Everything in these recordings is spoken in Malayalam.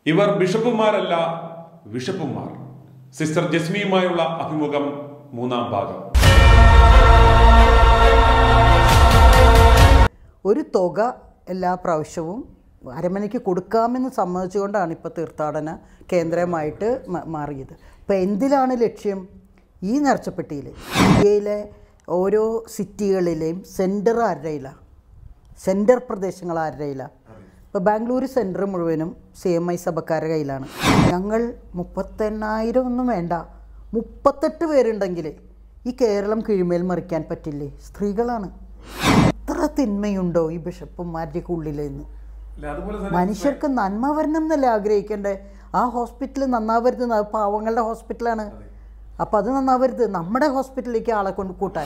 ഇവർ ബിഷപ്പുമാരല്ല ബിഷപ്പുമാർ സിസ്റ്റർ ജസ്മിയുമായുള്ള അഭിമുഖം മൂന്നാം ഭാഗം ഒരു തുക എല്ലാ പ്രാവശ്യവും അരമനയ്ക്ക് കൊടുക്കാമെന്ന് സമ്മതിച്ചുകൊണ്ടാണ് ഇപ്പോൾ തീർത്ഥാടന കേന്ദ്രമായിട്ട് മ- മാറിയത് ഇപ്പോൾ എന്തിലാണ് ലക്ഷ്യം ഈ നേർച്ചപ്പെട്ടിയിൽ ഇന്ത്യയിലെ ഓരോ സിറ്റികളിലെയും സെൻറ്റർ ആരുടെ കയ്യിലാണ് സെൻറ്റർ പ്രദേശങ്ങൾ ആരുടെ കയ്യിലാണ് ഇപ്പോൾ ബാംഗ്ലൂർ സെൻറ്റർ മുഴുവനും സി എം ഐ സഭക്കാരുടെ കയ്യിലാണ് ഞങ്ങൾ മുപ്പത്തെണ്ണായിരം ഒന്നും വേണ്ട മുപ്പത്തെട്ട് പേരുണ്ടെങ്കിൽ ഈ കേരളം കീഴ്മേൽ മറിക്കാൻ പറ്റില്ലേ സ്ത്രീകളാണ് എത്ര തിന്മയുണ്ടോ ഈ ബിഷപ്പുമാരുടെ ഉള്ളിലെന്ന് മനുഷ്യർക്ക് നന്മ വരണം എന്നല്ലേ ആഗ്രഹിക്കണ്ടേ ആ ഹോസ്പിറ്റൽ നന്നാവരുത് ന- പാവങ്ങളുടെ ഹോസ്പിറ്റലാണ് അപ്പം അത് നന്നാവരുത് നമ്മുടെ ഹോസ്പിറ്റലിലേക്ക് ആളെ കൊണ്ട് കൂട്ടാൻ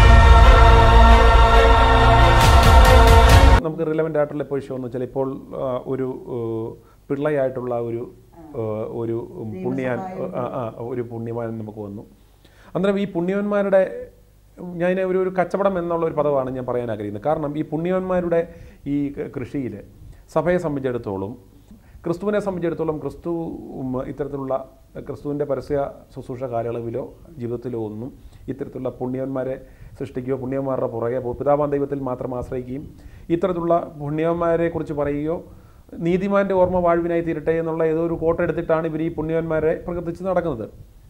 നമുക്ക് റിലവൻ്റ് ആയിട്ടുള്ള ഇപ്പോൾ വിഷയം എന്ന് വെച്ചാൽ ഇപ്പോൾ ആ, ഒരു ഏഹ്, പിള്ളയായിട്ടുള്ള ഒരു ഏഹ്, ഒരു പുണ്യാൻ ആ, ആ, ഒരു പുണ്യവാൻ നമുക്ക് വന്നു അന്നേരം ഈ പുണ്യവന്മാരുടെ ഞാൻ ഒരു ഒരു കച്ചവടം എന്നുള്ള ഒരു പദമാണ് ഞാൻ പറയാൻ ആഗ്രഹിക്കുന്നത് കാരണം ഈ പുണ്യവന്മാരുടെ ഈ കൃഷിയിൽ സഭയെ സംബന്ധിച്ചിടത്തോളം ക്രിസ്തുവിനെ സംബന്ധിച്ചിടത്തോളം ക്രിസ്തു ഉം, ഇത്തരത്തിലുള്ള ക്രിസ്തുവിൻ്റെ പരസ്യ ശുശ്രൂഷ കാലയളവിലോ ജീവിതത്തിലോ ഒന്നും ഇത്തരത്തിലുള്ള പുണ്യവന്മാരെ സൃഷ്ടിക്കുകയോ പുണ്യന്മാരുടെ പുറകെ പോ- പിതാവാൻ ദൈവത്തിൽ മാത്രം ആശ്രയിക്കുകയും ഇത്തരത്തിലുള്ള പുണ്യവന്മാരെ കുറിച്ച് പറയുകയോ നീതിമാന്റെ ഓർമ്മ വാഴ്വിനായി തീരട്ടെ എന്നുള്ള ഏതോ ഒരു കോട്ട എടുത്തിട്ടാണ് ഇവർ ഈ പുണ്യവന്മാരെ പ്രകൃതിച്ച് നടക്കുന്നത്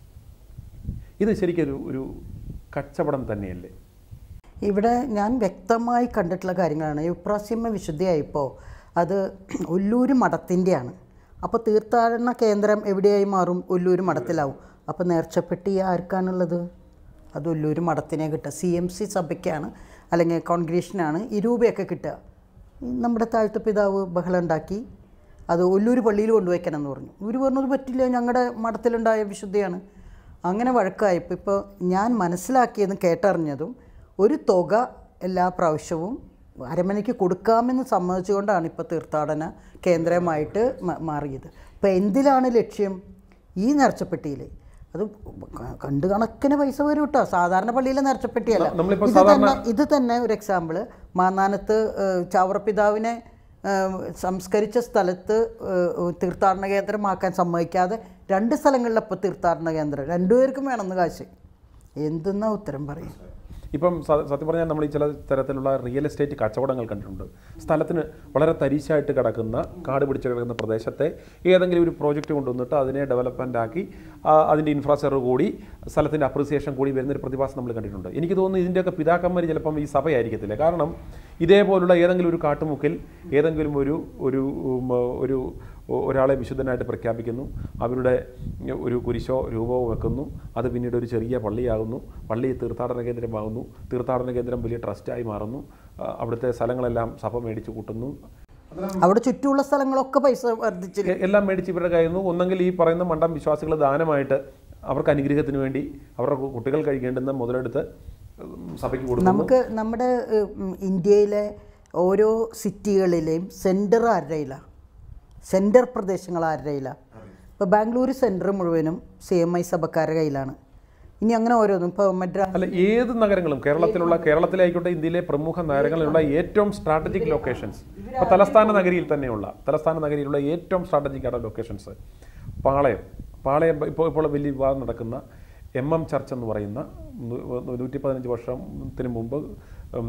ഇത് ശരിക്കൊരു ഒരു കച്ചവടം തന്നെയല്ലേ ഇവിടെ ഞാൻ വ്യക്തമായി കണ്ടിട്ടുള്ള കാര്യങ്ങളാണ് യുപ്രാസ്യമ്മ വിശുദ്ധിയായപ്പോൾ അത് ഒല്ലൂർ മഠത്തിൻ്റെയാണ് അപ്പോൾ തീർത്ഥാടന കേന്ദ്രം എവിടെയായി മാറും ഒല്ലൂർ മഠത്തിലാവും അപ്പോൾ നേർച്ചപ്പെട്ടി ആർക്കാണുള്ളത് അത് ഒല്ലൂർ മഠത്തിനെ കിട്ടുക സി എം സി സഭയ്ക്കാണ് അല്ലെങ്കിൽ കോൺഗ്രീഷനാണ് ഈ രൂപയൊക്കെ കിട്ടുക ഈ നമ്മുടെ താഴ്ത്ത പിതാവ് ബഹളം ഉണ്ടാക്കി അത് ഒല്ലൂർ പള്ളിയിൽ കൊണ്ടുവയ്ക്കണം എന്ന് പറഞ്ഞു ഇവർ പറഞ്ഞത് പറ്റില്ല ഞങ്ങളുടെ മഠത്തിലുണ്ടായ വിശുദ്ധിയാണ് അങ്ങനെ വഴക്കായപ്പോൾ ഇപ്പോൾ ഞാൻ മനസ്സിലാക്കിയതും കേട്ടറിഞ്ഞതും ഒരു തുക എല്ലാ പ്രാവശ്യവും അരമനയ്ക്ക് കൊടുക്കാമെന്ന് സമ്മതിച്ചുകൊണ്ടാണ് ഇപ്പോൾ തീർത്ഥാടന കേന്ദ്രമായിട്ട് മ- മാറിയത് ഇപ്പോൾ എന്തിലാണ് ലക്ഷ്യം ഈ നേർച്ചപ്പെട്ടിയിൽ അത് ക- കണ്ട് കണക്കിന് പൈസ വരും കേട്ടോ സാധാരണ പള്ളിയിലെ നേർച്ചപ്പെട്ടിയല്ല നമ്മളിപ്പോൾ ഇത് തന്നെ ഇത് തന്നെ ഒരു എക്സാമ്പിൾ മാന്നാനത്ത് ഏഹ്, ചാവറപ്പിതാവിനെ ഏഹ്, സംസ്കരിച്ച സ്ഥലത്ത് ഏഹ്, തീർത്ഥാടന കേന്ദ്രമാക്കാൻ സമ്മതിക്കാതെ രണ്ട് സ്ഥലങ്ങളിലപ്പോൾ തീർത്ഥാടന കേന്ദ്രം രണ്ടുപേർക്കും വേണമെന്ന് കാശ് എന്തെന്നാ ഉത്തരം പറയും ഇപ്പം സ- സത്യം പറഞ്ഞാൽ നമ്മൾ ഈ ചില തരത്തിലുള്ള റിയൽ എസ്റ്റേറ്റ് കച്ചവടങ്ങൾ കണ്ടിട്ടുണ്ട് സ്ഥലത്തിന് വളരെ തരിശായിട്ട് കിടക്കുന്ന കാട് പിടിച്ച് കിടക്കുന്ന പ്രദേശത്തെ ഏതെങ്കിലും ഒരു പ്രോജക്റ്റ് കൊണ്ടുവന്നിട്ട് അതിനെ ഡെവലപ്മെൻ്റ് ആക്കി ആ, അതിൻ്റെ ഇൻഫ്രാസ്ട്രക്ചർ കൂടി സ്ഥലത്തിൻ്റെ അപ്രിസിയേഷൻ കൂടി വരുന്നൊരു പ്രതിഭാസം നമ്മൾ കണ്ടിട്ടുണ്ട് എനിക്ക് തോന്നുന്നു ഇതിൻ്റെയൊക്കെ പിതാക്കന്മാർ ചിലപ്പം ഈ സഭയായിരിക്കത്തില്ല കാരണം ഇതേപോലുള്ള ഏതെങ്കിലും ഒരു കാട്ടുമുക്കിൽ ഏതെങ്കിലും ഒരു ഒരു ഉം, ഒരു ഒരാളെ വിശുദ്ധനായിട്ട് പ്രഖ്യാപിക്കുന്നു അവരുടെ ഒരു കുരിശോ രൂപമോ വെക്കുന്നു അത് പിന്നീട് ഒരു ചെറിയ പള്ളിയാകുന്നു പള്ളി തീർത്ഥാടന കേന്ദ്രമാകുന്നു തീർത്ഥാടന കേന്ദ്രം വലിയ ട്രസ്റ്റായി മാറുന്നു ആ, അവിടുത്തെ സ്ഥലങ്ങളെല്ലാം സഭ മേടിച്ചു കൂട്ടുന്നു അവിടെ ചുറ്റുമുള്ള സ്ഥലങ്ങളൊക്കെ പൈസ വർദ്ധിച്ചില്ല എ- എല്ലാം മേടിച്ച് ഇവരുടെ കയ്യിൽ നിന്ന് ഒന്നെങ്കിൽ ഈ പറയുന്ന മണ്ടം വിശ്വാസികൾ ദാനമായിട്ട് അവർക്ക് അനുഗ്രഹത്തിന് വേണ്ടി അവരുടെ കു- കുട്ടികൾ കഴിക്കേണ്ടുന്ന മുതലെടുത്ത് ഉം, സഭയ്ക്ക് കൊടുക്കുന്നു നമുക്ക് നമ്മുടെ ഏഹ്, ഉം, ഇന്ത്യയിലെ ഓരോ സിറ്റികളിലെയും സെൻറ്റർ ആരുടെ കയ്യിലാണ് സെൻറ്റർ പ്രദേശങ്ങൾ ആരുടെ കയ്യിലാണ് ഇപ്പോൾ ബാംഗ്ലൂർ സെൻറ്റർ മുഴുവനും സി എം ഐ സഭക്കാരുടെ കയ്യിലാണ് ഇനി അങ്ങനെ ഓരോന്നും ഇപ്പോൾ മദ്രാസ് അല്ല ഏത് നഗരങ്ങളും കേരളത്തിലുള്ള കേരളത്തിലായിക്കോട്ടെ ഇന്ത്യയിലെ പ്രമുഖ നഗരങ്ങളിലുള്ള ഏറ്റവും സ്ട്രാറ്റജിക് ലൊക്കേഷൻസ് ഇപ്പോൾ തലസ്ഥാന നഗരിയിൽ തന്നെയുള്ള തലസ്ഥാന നഗരിയിലുള്ള ഏറ്റവും സ്ട്രാറ്റജിക് ആയിട്ടുള്ള ലൊക്കേഷൻസ് പാളയം പാളയം ഇപ്പോൾ ഇപ്പോൾ വലിയ വിവാദം നടക്കുന്ന എം എം ചർച്ച് എന്ന് പറയുന്ന നൂ- നൂറ്റി പതിനഞ്ച് വർഷത്തിന് മുമ്പ് ഉം,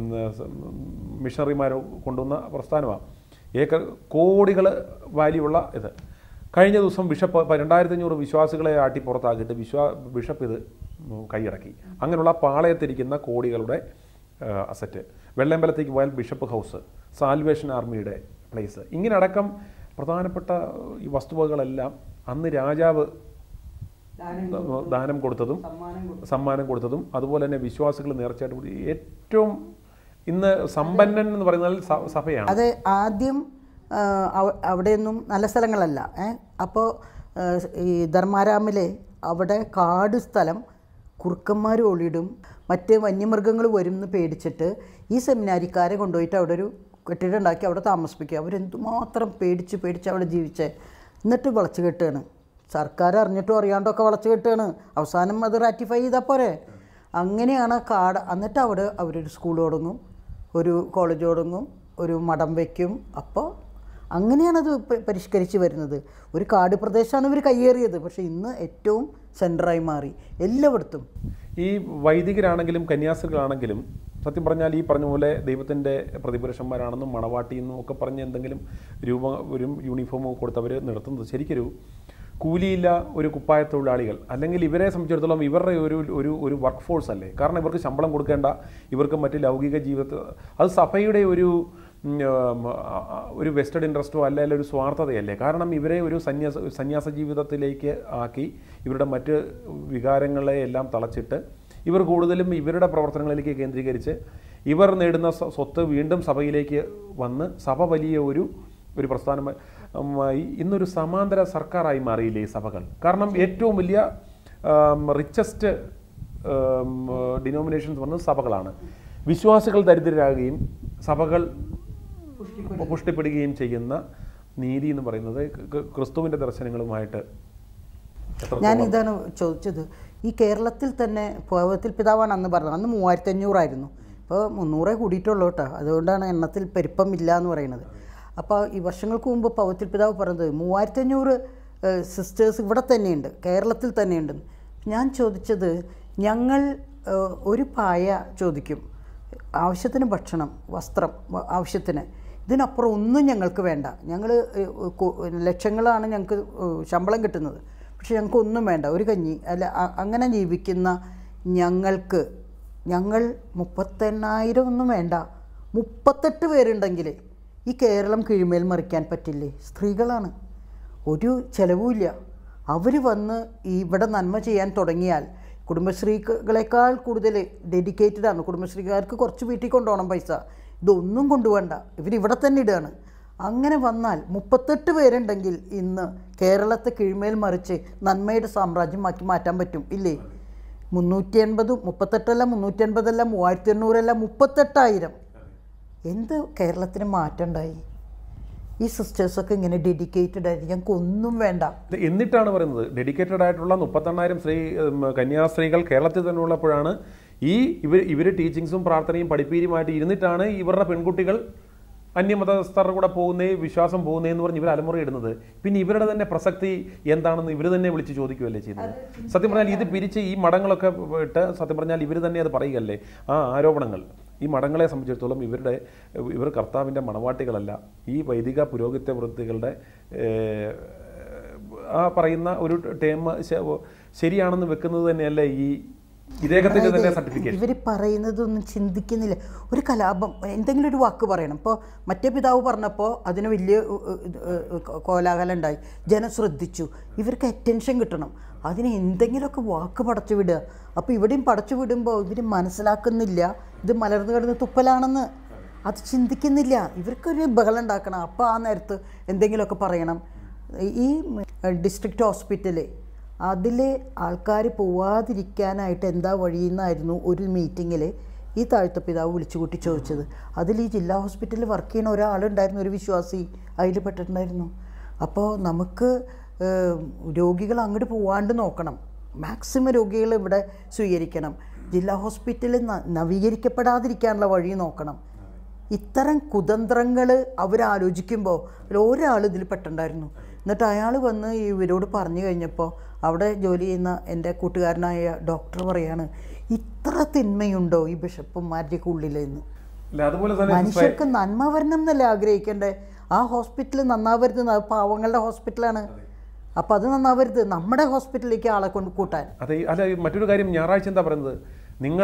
മിഷണറിമാർ കൊണ്ടുവന്ന പ്രസ്ഥാനമാണ് ഏക്കർ കോടികൾ വാല്യുള്ള ഇത് കഴിഞ്ഞ ദിവസം ബിഷപ്പ് പ- രണ്ടായിരത്തി അഞ്ഞൂറ് വിശ്വാസികളെ ആട്ടി പുറത്താക്കിയിട്ട് വിശ്വാ ബിഷപ്പ് ഇത് ഉം, കൈയടക്കി അങ്ങനെയുള്ള പാളയത്തിരിക്കുന്ന കോടികളുടെ അസറ്റ് വെള്ളയമ്പലത്തേക്ക് പോയാൽ ബിഷപ്പ് ഹൗസ് സാൽവേഷൻ ആർമിയുടെ പ്ലേസ് ഇങ്ങനെ അടക്കം പ്രധാനപ്പെട്ട ഈ വസ്തുവകകളെല്ലാം അന്ന് രാജാവ് ദാനം കൊടുത്തതും സമ്മാനം കൊടുത്തതും അതുപോലെ തന്നെ വിശ്വാസികൾ നേർച്ചയായിട്ട് കൊടുത്ത ഏറ്റവും ഇന്ന് സമ്പന്നൻ എന്ന് പറയുന്നത് സ- സഭയാണ് അത് ആദ്യം ആ, അവ- അവിടെയൊന്നും നല്ല സ്ഥലങ്ങളല്ല ഏ അപ്പോൾ ഈ ധർമാരാമിലെ അവിടെ കാട് സ്ഥലം കുറുക്കന്മാർ ഒളിയിടും മറ്റ് വന്യമൃഗങ്ങൾ വരും എന്ന് പേടിച്ചിട്ട് ഈ സെമിനാരിക്കാരെ കൊണ്ടുപോയിട്ട് അവിടെ ഒരു കെട്ടിടം ഉണ്ടാക്കി അവിടെ താമസിപ്പിക്കുക അവരെന്തുമാത്രം പേടിച്ച് പേടിച്ച് അവിടെ ജീവിച്ചേ എന്നിട്ട് വളച്ചു കെട്ടുകയാണ് സർക്കാർ അറിഞ്ഞിട്ടും അറിയാണ്ടൊക്കെ വളച്ചു കെട്ടുകയാണ് അവസാനം അത് റാറ്റിഫൈ ചെയ്താൽ പോരെ അങ്ങനെയാണ് ആ കാട് എന്നിട്ട് അവിടെ അവരൊരു സ്കൂൾ തുടങ്ങും ഒരു കോളേജ് തുടങ്ങും ഒരു മഠം വയ്ക്കും അപ്പോൾ അങ്ങനെയാണ് അത് പ- പരിഷ്കരിച്ച് വരുന്നത് ഒരു കാട് പ്രദേശമാണ് ഇവർ കയ്യേറിയത് പക്ഷേ ഇന്ന് ഏറ്റവും സെൻറ്ററായി മാറി എല്ലായിടത്തും ഈ വൈദികരാണെങ്കിലും കന്യാസ്ത്രീകളാണെങ്കിലും സത്യം പറഞ്ഞാൽ ഈ പറഞ്ഞ പോലെ ദൈവത്തിൻ്റെ പ്രതിപുരുഷന്മാരാണെന്നും മണവാട്ടിയെന്നും ഒക്കെ പറഞ്ഞ് എന്തെങ്കിലും രൂപ ഒരു യൂണിഫോമോ കൊടുത്തവർ നിർത്തുന്നത് ശരിക്കൊരു കൂലിയില്ല ഒരു കുപ്പായ തൊഴിലാളികൾ അല്ലെങ്കിൽ ഇവരെ സംബന്ധിച്ചിടത്തോളം ഇവരുടെ ഒരു ഒരു ഒരു വർക്ക് ഫോഴ്സ് അല്ലേ കാരണം ഇവർക്ക് ശമ്പളം കൊടുക്കേണ്ട ഇവർക്ക് മറ്റ് ലൗകിക ജീവിതത്തിൽ അത് സഭയുടെ ഒരു ഉം, ഉം, ആ, ആ, ഒരു വെസ്റ്റഡ് ഇൻട്രസ്റ്റോ അല്ലെങ്കിൽ ഒരു സ്വാർത്ഥതയല്ലേ കാരണം ഇവരെ ഒരു സന്യാസ സന്യാസ ജീവിതത്തിലേക്ക് ആക്കി ഇവരുടെ മറ്റ് വികാരങ്ങളെ എല്ലാം തളച്ചിട്ട് ഇവർ കൂടുതലും ഇവരുടെ പ്രവർത്തനങ്ങളിലേക്ക് കേന്ദ്രീകരിച്ച് ഇവർ നേടുന്ന സ്വ- സ്വത്ത് വീണ്ടും സഭയിലേക്ക് വന്ന് സഭ വലിയ ഒരു ഒരു പ്രസ്ഥാനമായി ഇന്നൊരു സമാന്തര സർക്കാരായി മാറിയില്ലേ ഈ സഭകൾ കാരണം ഏറ്റവും വലിയ റിച്ചസ്റ്റ് ഡിനോമിനേഷൻസ് പറഞ്ഞത് സഭകളാണ് വിശ്വാസികൾ ദരിദ്രരാകുകയും സഭകൾ പുഷ്ടിപ്പെടുകയും ചെയ്യുന്ന നീതി എന്ന് പറയുന്നത് ക- ക്രിസ്തുവിൻ്റെ ദർശനങ്ങളുമായിട്ട് എത്രത്തോളം ഞാൻ ഇതാണ് ചോദിച്ചത് ഈ കേരളത്തിൽ തന്നെ പൗവത്തിൽ പിതാവാണ് അന്ന് പറഞ്ഞത് അന്ന് മൂവായിരത്തി അഞ്ഞൂറായിരുന്നു ഇപ്പോൾ മുന്നൂറേ കൂടിയിട്ടുള്ളൂ കേട്ടോ അതുകൊണ്ടാണ് എണ്ണത്തിൽ പെരുപ്പമില്ല എന്ന് പറയുന്നത് അപ്പോൾ ഈ വർഷങ്ങൾക്ക് മുമ്പ് പൗവത്തിൽ പിതാവ് പറഞ്ഞത് മൂവായിരത്തി അഞ്ഞൂറ് സിസ്റ്റേഴ്സ് ഇവിടെ തന്നെയുണ്ട് കേരളത്തിൽ തന്നെയുണ്ട് ഞാൻ ചോദിച്ചത് ഞങ്ങൾ ഏഹ്, ഒരു പായ ചോദിക്കും ആവശ്യത്തിന് ഭക്ഷണം വസ്ത്രം വ- ആവശ്യത്തിന് ഇതിനപ്പുറം ഒന്നും ഞങ്ങൾക്ക് വേണ്ട ഞങ്ങൾ ലക്ഷങ്ങളാണ് ഞങ്ങൾക്ക് ഏഹ്, ശമ്പളം കിട്ടുന്നത് പക്ഷെ ഞങ്ങൾക്ക് ഒന്നും വേണ്ട ഒരു കഞ്ഞി അല്ല അ- അങ്ങനെ ജീവിക്കുന്ന ഞങ്ങൾക്ക് ഞങ്ങൾ മുപ്പത്തെണ്ണായിരം ഒന്നും വേണ്ട മുപ്പത്തെട്ട് പേരുണ്ടെങ്കിൽ ഈ കേരളം കീഴ്മേൽ മറിക്കാൻ പറ്റില്ലേ സ്ത്രീകളാണ് ഒരു ചിലവുമില്ല അവർ വന്ന് ഈ ഇവിടെ നന്മ ചെയ്യാൻ തുടങ്ങിയാൽ കുടുംബശ്രീകളെക്കാൾ കൂടുതൽ ഡെഡിക്കേറ്റഡ് ആണ് കുടുംബശ്രീക്കാർക്ക് കുറച്ച് വീട്ടിൽ കൊണ്ടുപോകണം പൈസ ഇതൊന്നും കൊണ്ടുപോകണ്ട ഇവരിവിടെ തന്നെ ഇടുകയാണ് അങ്ങനെ വന്നാൽ മുപ്പത്തെട്ട് പേരുണ്ടെങ്കിൽ ഇന്ന് കേരളത്തെ കീഴ്മേൽ മറിച്ച് നന്മയുടെ സാമ്രാജ്യമാക്കി മാറ്റാൻ പറ്റും ഇല്ലേ മുന്നൂറ്റി എൺപത് മുപ്പത്തെട്ടല്ല മുന്നൂറ്റി എൺപതല്ല മൂവായിരത്തി എണ്ണൂറല്ല മുപ്പത്തെട്ടായിരം എന്ത് കേരളത്തിന് മാറ്റം ഉണ്ടായി ഈ സിസ്റ്റേഴ്സൊക്കെ ഇങ്ങനെ ഡെഡിക്കേറ്റഡ് ആയിട്ട് ഞങ്ങൾക്ക് ഒന്നും വേണ്ട ഇത് എന്നിട്ടാണ് പറയുന്നത് ഡെഡിക്കേറ്റഡ് ആയിട്ടുള്ള മുപ്പത്തെണ്ണായിരം സ്ത്രീ ഉം, കന്യാസ്ത്രീകൾ കേരളത്തിൽ തന്നെ ഉള്ളപ്പോഴാണ് ഈ ഇവർ ഇവർ ടീച്ചിങ്സും പ്രാർത്ഥനയും പഠിപ്പീരുമായിട്ട് ഇരുന്നിട്ടാണ് ഇവരുടെ പെൺകുട്ടികൾ അന്യമതസ്ഥരുടെ കൂടെ പോകുന്നേ വിശ്വാസം പോകുന്നേ എന്ന് പറഞ്ഞ് ഇവർ അലമുറയിടുന്നത് പിന്നെ ഇവരുടെ തന്നെ പ്രസക്തി എന്താണെന്ന് ഇവർ തന്നെ വിളിച്ച് ചോദിക്കുകയല്ലേ ചെയ്യുന്നത് സത്യം പറഞ്ഞാൽ ഇത് പിരിച്ച് ഈ മഠങ്ങളൊക്കെ ഇട്ട് സത്യം പറഞ്ഞാൽ ഇവർ തന്നെ അത് പറയുകയല്ലേ ആ ആരോപണങ്ങൾ ഈ മഠങ്ങളെ സംബന്ധിച്ചിടത്തോളം ഇവരുടെ ഇവർ കർത്താവിൻ്റെ മണവാട്ടികളല്ല ഈ വൈദിക പുരോഹിത വൃത്തികളുടെ ഏഹ്, ആ പറയുന്ന ഒരു ടേം ശരിയാണെന്ന് വെക്കുന്നത് തന്നെയല്ലേ ഈ ഇദ്ദേഹത്തിന്റെ തന്നെ സർട്ടിഫിക്കറ്റ് ഇവർ പറയുന്നതൊന്നും ചിന്തിക്കുന്നില്ല ഒരു കലാപം എന്തെങ്കിലും ഒരു വാക്ക് പറയണം ഇപ്പോൾ മറ്റേ പിതാവ് പറഞ്ഞപ്പോൾ അതിന് വലിയ ഉ, ഉ, ഇത്, ഉ, കോലാഹലം ഉണ്ടായി ജനം ശ്രദ്ധിച്ചു ഇവർക്ക് അറ്റൻഷൻ കിട്ടണം അതിന് എന്തെങ്കിലുമൊക്കെ വാക്ക് പടച്ചു വിടുക അപ്പോൾ ഇവിടെയും പടച്ചു വിടുമ്പോൾ ഇവർ മനസ്സിലാക്കുന്നില്ല ഇത് മലർന്നു കിടന്ന് തുപ്പലാണെന്ന് അത് ചിന്തിക്കുന്നില്ല ഇവർക്കൊരു ബഹളം ഉണ്ടാക്കണം അപ്പോൾ ആ നേരത്ത് എന്തെങ്കിലുമൊക്കെ പറയണം ഈ ഡിസ്ട്രിക്റ്റ് ഹോസ്പിറ്റല് അതിൽ ആൾക്കാർ പോവാതിരിക്കാനായിട്ട് എന്താ വഴിയെന്നായിരുന്നു ഒരു മീറ്റിങ്ങിൽ ഈ താഴ്ത്ത പിതാവ് വിളിച്ചു കൂട്ടി ചോദിച്ചത് അതിൽ ഈ ജില്ലാ ഹോസ്പിറ്റലിൽ വർക്ക് ചെയ്യുന്ന ഒരാളുണ്ടായിരുന്നു ഒരു വിശ്വാസി അതിൽ പെട്ടിട്ടുണ്ടായിരുന്നു അപ്പോൾ നമുക്ക് ഏഹ്, രോഗികൾ അങ്ങോട്ട് പോവാണ്ട് നോക്കണം മാക്സിമം രോഗികൾ ഇവിടെ സ്വീകരിക്കണം ജില്ലാ ഹോസ്പിറ്റലിൽ ന- നവീകരിക്കപ്പെടാതിരിക്കാനുള്ള വഴി നോക്കണം ഇത്തരം കുതന്ത്രങ്ങൾ അവരാലോചിക്കുമ്പോൾ ഒരാൾ ഇതിൽ പെട്ടിട്ടുണ്ടായിരുന്നു എന്നിട്ട് അയാൾ വന്ന് ഇവരോട് പറഞ്ഞു കഴിഞ്ഞപ്പോൾ അവിടെ ജോലി ചെയ്യുന്ന എൻ്റെ കൂട്ടുകാരനായ ഡോക്ടർ പറയാണ് ഇത്ര തിന്മയുണ്ടോ ഈ ബിഷപ്പുമാരുടെയൊക്കെ ഉള്ളിലെന്ന് അല്ല അതുപോലെ തന്നെ മനുഷ്യർക്ക് നന്മ വരണം എന്നല്ലേ ആഗ്രഹിക്കേണ്ടത് ആ ഹോസ്പിറ്റൽ നന്നാവരുത് അത് പാവങ്ങളുടെ ഹോസ്പിറ്റലാണ് അപ്പോൾ അത് നന്നാവരുത് നമ്മുടെ ഹോസ്പിറ്റലിലേക്ക് ആളെ കൊണ്ട് കൂട്ടാൻ അതെ അല്ല ഈ മറ്റൊരു കാര്യം ഞായറാഴ്ച എന്താ പറയുന്നത് നിങ്ങൾ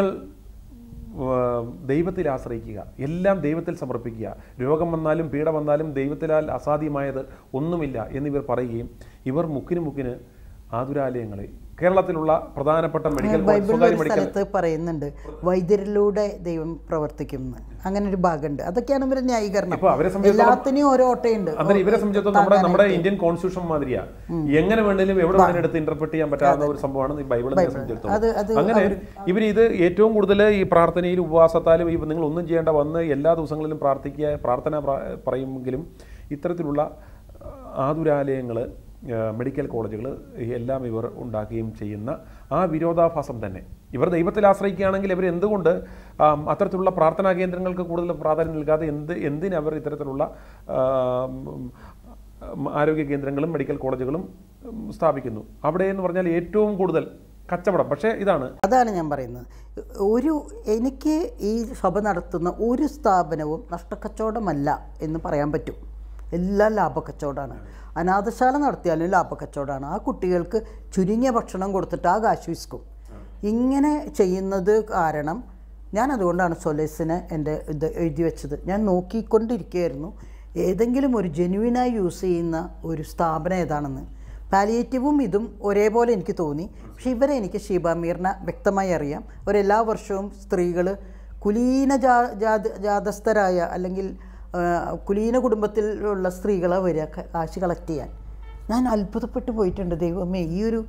ആ, ദൈവത്തിൽ ആശ്രയിക്കുക എല്ലാം ദൈവത്തിൽ സമർപ്പിക്കുക രോഗം വന്നാലും പീഡ വന്നാലും ദൈവത്തിലാൽ അസാധ്യമായത് ഒന്നുമില്ല എന്നിവർ പറയുകയും ഇവർ മുക്കിന് മുക്കിന് ആതുരാലയങ്ങളെ കേരളത്തിലുള്ള പ്രധാനപ്പെട്ട മെഡിക്കൽ കോളേജ് ബൈബിളിൽ സ്വകാര്യ ഒരു മെഡിക്കൽ സ്ഥലത്ത് പറയുന്നുണ്ട് വൈദ്യരിലൂടെ ദൈവം പ്രവർത്തിക്കും എന്ന് അങ്ങനെ ഒരു ഭാഗമുണ്ട് അതൊക്കെയാണ് ഇവരുടെ ന്യായീകരണം ഇപ്പൊ അവരെ സംബന്ധിച്ചിടത്തോളം എല്ലാത്തിനും ഓരോ ഓട്ടയുണ്ട് അന്നേരം ഇവരെ സംബന്ധിച്ചിടത്തോളം നമ്മുടെ നമ്മുടെ ഇന്ത്യൻ കോൺസ്റ്റിറ്റ്യൂഷൻ മാതിരിയാ എങ്ങനെ വേണേലും എവിടെ വേണേലും എടുത്ത് ഇന്റർപ്രറ്റ് ചെയ്യാൻ പറ്റാവുന്ന ഒരു സംഭവമാണ് ഈ ബൈബിളിനെ അത് സംബന്ധിച്ചിടത്തോളം അത് അങ്ങനെ ഇവർ ഇത് ഏറ്റവും കൂടുതൽ ഈ പ്രാർത്ഥനയിലും ഉപവാസത്താലും ഈ നിങ്ങൾ ഒന്നും ചെയ്യേണ്ട വന്ന് എല്ലാ ദിവസങ്ങളിലും പ്രാർത്ഥിക്കുക പ്രാർത്ഥന പ്ര- പറയുമെങ്കിലും ഇത്തരത്തിലുള്ള ആതുരാലയങ്ങൾ ആ, മെഡിക്കൽ കോളേജുകൾ എല്ലാം ഇവർ ഉണ്ടാക്കുകയും ചെയ്യുന്ന ആ വിരോധാഭാസം തന്നെ ഇവർ ദൈവത്തിൽ ആശ്രയിക്കുകയാണെങ്കിൽ ഇവർ എന്തുകൊണ്ട് ആം, അത്തരത്തിലുള്ള പ്രാർത്ഥനാ കേന്ദ്രങ്ങൾക്ക് കൂടുതൽ പ്രാധാന്യം നൽകാതെ എന്ത് എന്തിനവർ ഇത്തരത്തിലുള്ള ആം, ഉം, ആരോഗ്യ കേന്ദ്രങ്ങളും മെഡിക്കൽ കോളേജുകളും ഉം, സ്ഥാപിക്കുന്നു അവിടെ എന്ന് പറഞ്ഞാൽ ഏറ്റവും കൂടുതൽ കച്ചവടം പക്ഷേ ഇതാണ് അതാണ് ഞാൻ പറയുന്നത് ഒരു എനിക്ക് ഈ സഭ നടത്തുന്ന ഒരു സ്ഥാപനവും നഷ്ടക്കച്ചവടമല്ല എന്ന് പറയാൻ പറ്റും എല്ലാം ലാഭക്കച്ചവടമാണ് അനാഥശാല നടത്തിയാലും ലാഭക്കച്ചവടമാണ് ആ കുട്ടികൾക്ക് ചുരുങ്ങിയ ഭക്ഷണം കൊടുത്തിട്ട് ആ കാശ് വിസ്കും ഇങ്ങനെ ചെയ്യുന്നത് കാരണം ഞാൻ അതുകൊണ്ടാണ് സൊലേസിനെ എൻ്റെ ഇത് എഴുതി വെച്ചത് ഞാൻ നോക്കിക്കൊണ്ടിരിക്കുകയായിരുന്നു ഏതെങ്കിലും ഒരു ജെനുവിനായി യൂസ് ചെയ്യുന്ന ഒരു സ്ഥാപനം ഏതാണെന്ന് പാലിയേറ്റീവും ഇതും ഒരേപോലെ എനിക്ക് തോന്നി പക്ഷേ ഇവരെ എനിക്ക് ഷീബാമീറിനെ വ്യക്തമായി അറിയാം അവരെല്ലാ വർഷവും സ്ത്രീകൾ കുലീന ജാ ജാത ജാതസ്ഥരായ അല്ലെങ്കിൽ ആ, കുലീന കുടുംബത്തിലുള്ള സ്ത്രീകളെ വരിക ക- കാശ് കളക്ട് ചെയ്യാൻ ഞാൻ അത്ഭുതപ്പെട്ടു പോയിട്ടുണ്ട് ദൈവമേ ഈ ഒരു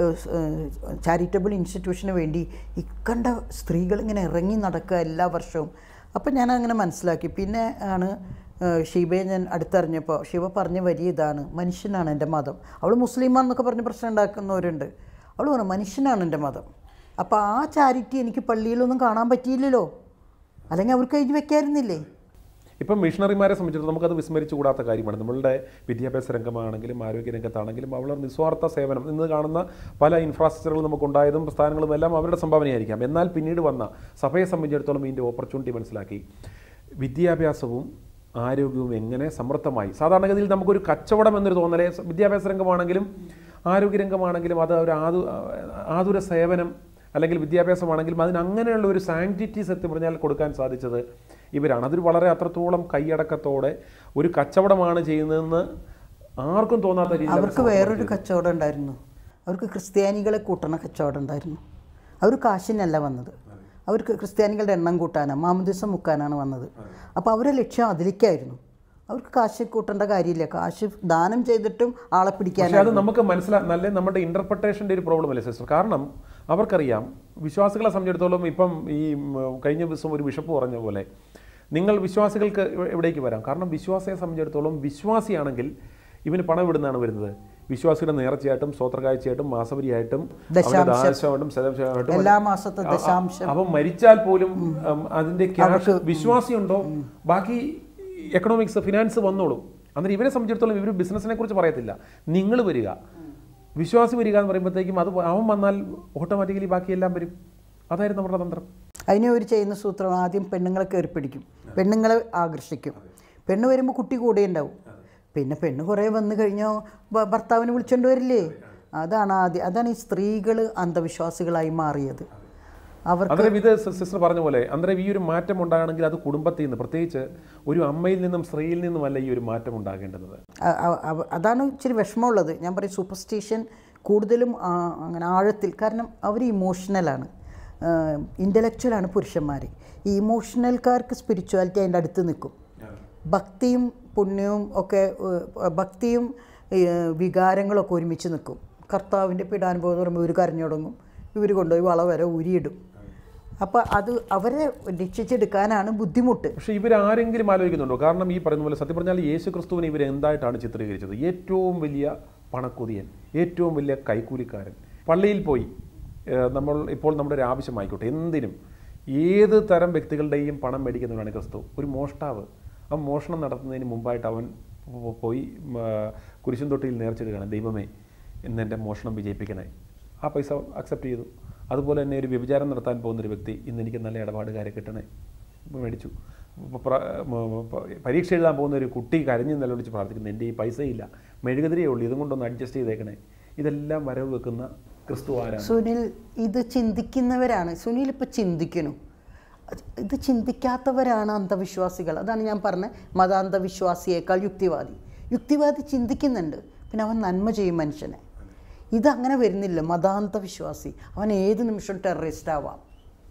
ചാരിറ്റബിൾ ഇൻസ്റ്റിറ്റ്യൂഷന് വേണ്ടി ഇക്കണ്ട സ്ത്രീകൾ ഇങ്ങനെ ഇറങ്ങി നടക്കുക എല്ലാ വർഷവും അപ്പം ഞാൻ അങ്ങനെ മനസ്സിലാക്കി പിന്നെ ആണ് ഏഹ്, ഷീബയെ ഞാൻ അടുത്തറിഞ്ഞപ്പോൾ ശിവ പറഞ്ഞ വരി ഇതാണ് മനുഷ്യനാണ് എൻ്റെ മതം അവൾ മുസ്ലിമാണെന്നൊക്കെ പറഞ്ഞ് പ്രശ്നം ഉണ്ടാക്കുന്നവരുണ്ട് അവൾ പറഞ്ഞു മനുഷ്യനാണ് എൻ്റെ മതം അപ്പോൾ ആ ചാരിറ്റി എനിക്ക് പള്ളിയിലൊന്നും കാണാൻ പറ്റിയില്ലല്ലോ അല്ലെങ്കിൽ അവർക്ക് എഴുതി വെക്കായിരുന്നില്ലേ ഇപ്പം മിഷണറിമാരെ സംബന്ധിച്ചിടത്തോളം നമുക്കത് വിസ്മരിച്ചു കൂടാത്ത കാര്യമാണ് നമ്മളുടെ വിദ്യാഭ്യാസ രംഗമാണെങ്കിലും ആരോഗ്യ രംഗത്താണെങ്കിലും അവർ നിസ്വാർത്ഥ സേവനം ഇന്ന് കാണുന്ന പല ഇൻഫ്രാസ്ട്രക്ചറുകളും നമുക്കുണ്ടായതും സ്ഥാനങ്ങളും എല്ലാം അവരുടെ സംഭാവനയായിരിക്കാം എന്നാൽ പിന്നീട് വന്ന സഭയെ സംബന്ധിച്ചിടത്തോളം ഇതിൻ്റെ ഓപ്പർച്യൂണിറ്റി മനസ്സിലാക്കി വിദ്യാഭ്യാസവും ആരോഗ്യവും എങ്ങനെ സമൃദ്ധമായി സാധാരണഗതിയിൽ നമുക്കൊരു കച്ചവടം എന്നൊരു തോന്നലേ വിദ്യാഭ്യാസ രംഗമാണെങ്കിലും ആരോഗ്യ രംഗമാണെങ്കിലും അത് ഒരു ആതു ആതുര സേവനം അല്ലെങ്കിൽ വിദ്യാഭ്യാസമാണെങ്കിലും അതിന് അങ്ങനെയുള്ള ഒരു സാങ്ക്ടിറ്റി സത്യം പറഞ്ഞാൽ കൊടുക്കാൻ സാധിച്ചത് ഇവരാണ് അതൊരു വളരെ അത്രത്തോളം കൈയടക്കത്തോടെ ഒരു കച്ചവടമാണ് ചെയ്യുന്നതെന്ന് ആർക്കും തോന്നാത്ത രീതിയിൽ അവർ അവർക്ക് വേറൊരു കച്ചവടം ഉണ്ടായിരുന്നു അവർക്ക് ക്രിസ്ത്യാനികളെ കൂട്ടണ കച്ചവടം ഉണ്ടായിരുന്നു അവർ കാശിനല്ല വന്നത് അവർക്ക് ക്രിസ്ത്യാനികളുടെ എണ്ണം കൂട്ടാനാണ് മാമുദിസം മുക്കാനാണ് വന്നത് അപ്പോൾ അവരുടെ ലക്ഷ്യം അതിലേക്കായിരുന്നു അവർക്ക് കാശ് കൂട്ടേണ്ട കാര്യമില്ല കാശ് ദാനം ചെയ്തിട്ടും ആളെ പിടിക്കാൻ പക്ഷേ അത് നമുക്ക് മനസ്സിലാ നല്ല നമ്മുടെ ഇന്റർപ്രിട്ടേഷൻ്റെ ഒരു പ്രോബ്ലം അല്ലേ സിസ്റ്റർ കാരണം അവർക്കറിയാം വിശ്വാസികളെ സംബന്ധിച്ചിടത്തോളം ഇപ്പം ഈ ഉം, കഴിഞ്ഞ ദിവസം ഒരു ബിഷപ്പ് പറഞ്ഞ പോലെ നിങ്ങൾ വിശ്വാസികൾക്ക് ഇവ- എവിടേക്ക് വരാം കാരണം വിശ്വാസിയെ സംബന്ധിച്ചിടത്തോളം വിശ്വാസിയാണെങ്കിൽ ഇവന് പണം ഇവിടുന്നാണ് വരുന്നത് വിശ്വാസിയുടെ നേർച്ചയായിട്ടും സ്വോത്രകാഴ്ചയായിട്ടും മാസവരിയായിട്ടും അവന്റെ ദാനശമായിട്ടും ശതംശമായിട്ടും എല്ലാ മാസത്തെ ദശാംശം അവൻ മരിച്ചാൽ പോലും ഉം, അതിന്റെ ക്യാഷ് വിശ്വാസിയുണ്ടോ ബാക്കി എക്കണോമിക്സ് ഫിനാൻസ് വന്നോളും അന്നേരം ഇവരെ സംബന്ധിച്ചിടത്തോളം ഇവർ ബിസിനസ്സിനെ കുറിച്ച് പറയത്തില്ല നിങ്ങൾ വരിക വിശ്വാസി വരിക എന്ന് പറയുമ്പോഴത്തേക്കും അത് അവൻ വന്നാൽ ഓട്ടോമാറ്റിക്കലി ബാക്കിയെല്ലാം വരും അതായിരുന്നു നമ്മുടെ തന്ത്രം അതിനെ ഒരു ചെയ്യുന്ന സൂത്രം ആദ്യം പെണ്ണുങ്ങളെ കയറി പിടിക്കും പെണ്ണുങ്ങളെ ആകർഷിക്കും പെണ്ണ് വരുമ്പോൾ കുട്ടി കൂടെ ഉണ്ടാവും പിന്നെ പെണ്ണ് കുറേ വന്നു കഴിഞ്ഞാൽ ഭ- ഭർത്താവിനെ വിളിച്ചോണ്ട് വരില്ലേ അതാണ് ആദ്യം അതാണ് ഈ സ്ത്രീകൾ അന്ധവിശ്വാസികളായി മാറിയത് അവർ അന്നേരം ഇത് സിസ്റ്റർ പറഞ്ഞ പോലെ അന്നേരം ഈ ഒരു മാറ്റം ഉണ്ടാകണമെങ്കിൽ അത് കുടുംബത്തിൽ നിന്ന് പ്രത്യേകിച്ച് ഒരു അമ്മയിൽ നിന്നും സ്ത്രീയിൽ നിന്നുമല്ല ഈ ഒരു മാറ്റം ഉണ്ടാകേണ്ടത് അ- അ- അവ- അതാണ് ഇച്ചിരി വിഷമമുള്ളത് ഞാൻ പറയും സൂപ്പർസ്റ്റിഷൻ കൂടുതലും ആ, അങ്ങനെ ആഴത്തിൽ കാരണം അവർ ഇമോഷണലാണ് ഇൻ്റലക്ച്വലാണ് പുരുഷന്മാർ ഈ ഇമോഷണൽക്കാർക്ക് സ്പിരിച്വാലിറ്റി അതിൻ്റെ അടുത്ത് നിൽക്കും ഭക്തിയും പുണ്യവും ഒക്കെ ഏഹ്, ഭക്തിയും ഏഹ്, വികാരങ്ങളൊക്കെ ഒരുമിച്ച് നിൽക്കും കർത്താവിൻ്റെ പീഡാനുഭവം എന്ന് പറയുമ്പോൾ ഇവർ കരഞ്ഞു തുടങ്ങും ഇവർ കൊണ്ടുപോയി വള വരെ ഊരിയിടും അപ്പോൾ അത് അവരെ രക്ഷിച്ചെടുക്കാനാണ് ബുദ്ധിമുട്ട് പക്ഷേ ഇവരാരെങ്കിലും ആലോചിക്കുന്നുണ്ടോ കാരണം ഈ പറയുന്ന പോലെ സത്യം പറഞ്ഞാൽ യേശു ക്രിസ്തുവിനെ ഇവർ എന്തായിട്ടാണ് ചിത്രീകരിച്ചത് ഏറ്റവും വലിയ പണക്കുതിയൻ ഏറ്റവും വലിയ കൈക്കൂലിക്കാരൻ പള്ളിയിൽ പോയി ഏഹ്, നമ്മൾ ഇപ്പോൾ നമ്മുടെ ഒരു ആവശ്യമായിക്കോട്ടെ എന്തിനും ഏത് തരം വ്യക്തികളുടെയും പണം മേടിക്കുന്നവനാണ് ക്രിസ്തു ഒരു മോഷ്ടാവ് ആ മോഷണം നടത്തുന്നതിന് മുമ്പായിട്ട് അവൻ പോ- പോയി ഉം, ആ, കുരിശും തൊട്ടിയിൽ നേർച്ചിടുകയാണ് ദൈവമേ ഇന്ന് എൻ്റെ മോഷണം വിജയിപ്പിക്കണേ ആ പൈസ അക്സെപ്റ്റ് ചെയ്തു അതുപോലെ തന്നെ ഒരു വ്യഭിചാരം നടത്താൻ പോകുന്ന ഒരു വ്യക്തി ഇന്ന് എനിക്ക് നല്ല ഇടപാടുകാരെ കിട്ടണേ ഇപ്പം മേടിച്ചു ഇപ്പൊ പ്ര- മ- മ- പ- പരീക്ഷ എഴുതാൻ പോകുന്ന ഒരു കുട്ടി കരഞ്ഞ് നിലവിളിച്ച് പ്രാർത്ഥിക്കുന്നു എൻ്റെ ഈ പൈസയില്ല മെഴുകുതിരിയേ ഉള്ളൂ ഇതും കൊണ്ടൊന്ന് അഡ്ജസ്റ്റ് ചെയ്തേക്കണേ ഇതെല്ലാം വരവ് വെക്കുന്ന ക്രിസ്തു ആരാണ് സുനിൽ ഇത് ചിന്തിക്കുന്നവരാണ് സുനിൽ ഇപ്പോൾ ചിന്തിക്കുന്നു അത് ഇത് ചിന്തിക്കാത്തവരാണ് അന്ധവിശ്വാസികൾ അതാണ് ഞാൻ പറഞ്ഞ മതാന്ധവിശ്വാസിയേക്കാൾ യുക്തിവാദി യുക്തിവാദി ചിന്തിക്കുന്നുണ്ട് പിന്നെ അവൻ നന്മ ചെയ്യും മനുഷ്യനെ ഇതങ്ങനെ വരുന്നില്ല മതാന്ധവിശ്വാസി അവൻ ഏത് നിമിഷവും ടെററിസ്റ്റ് ആവാം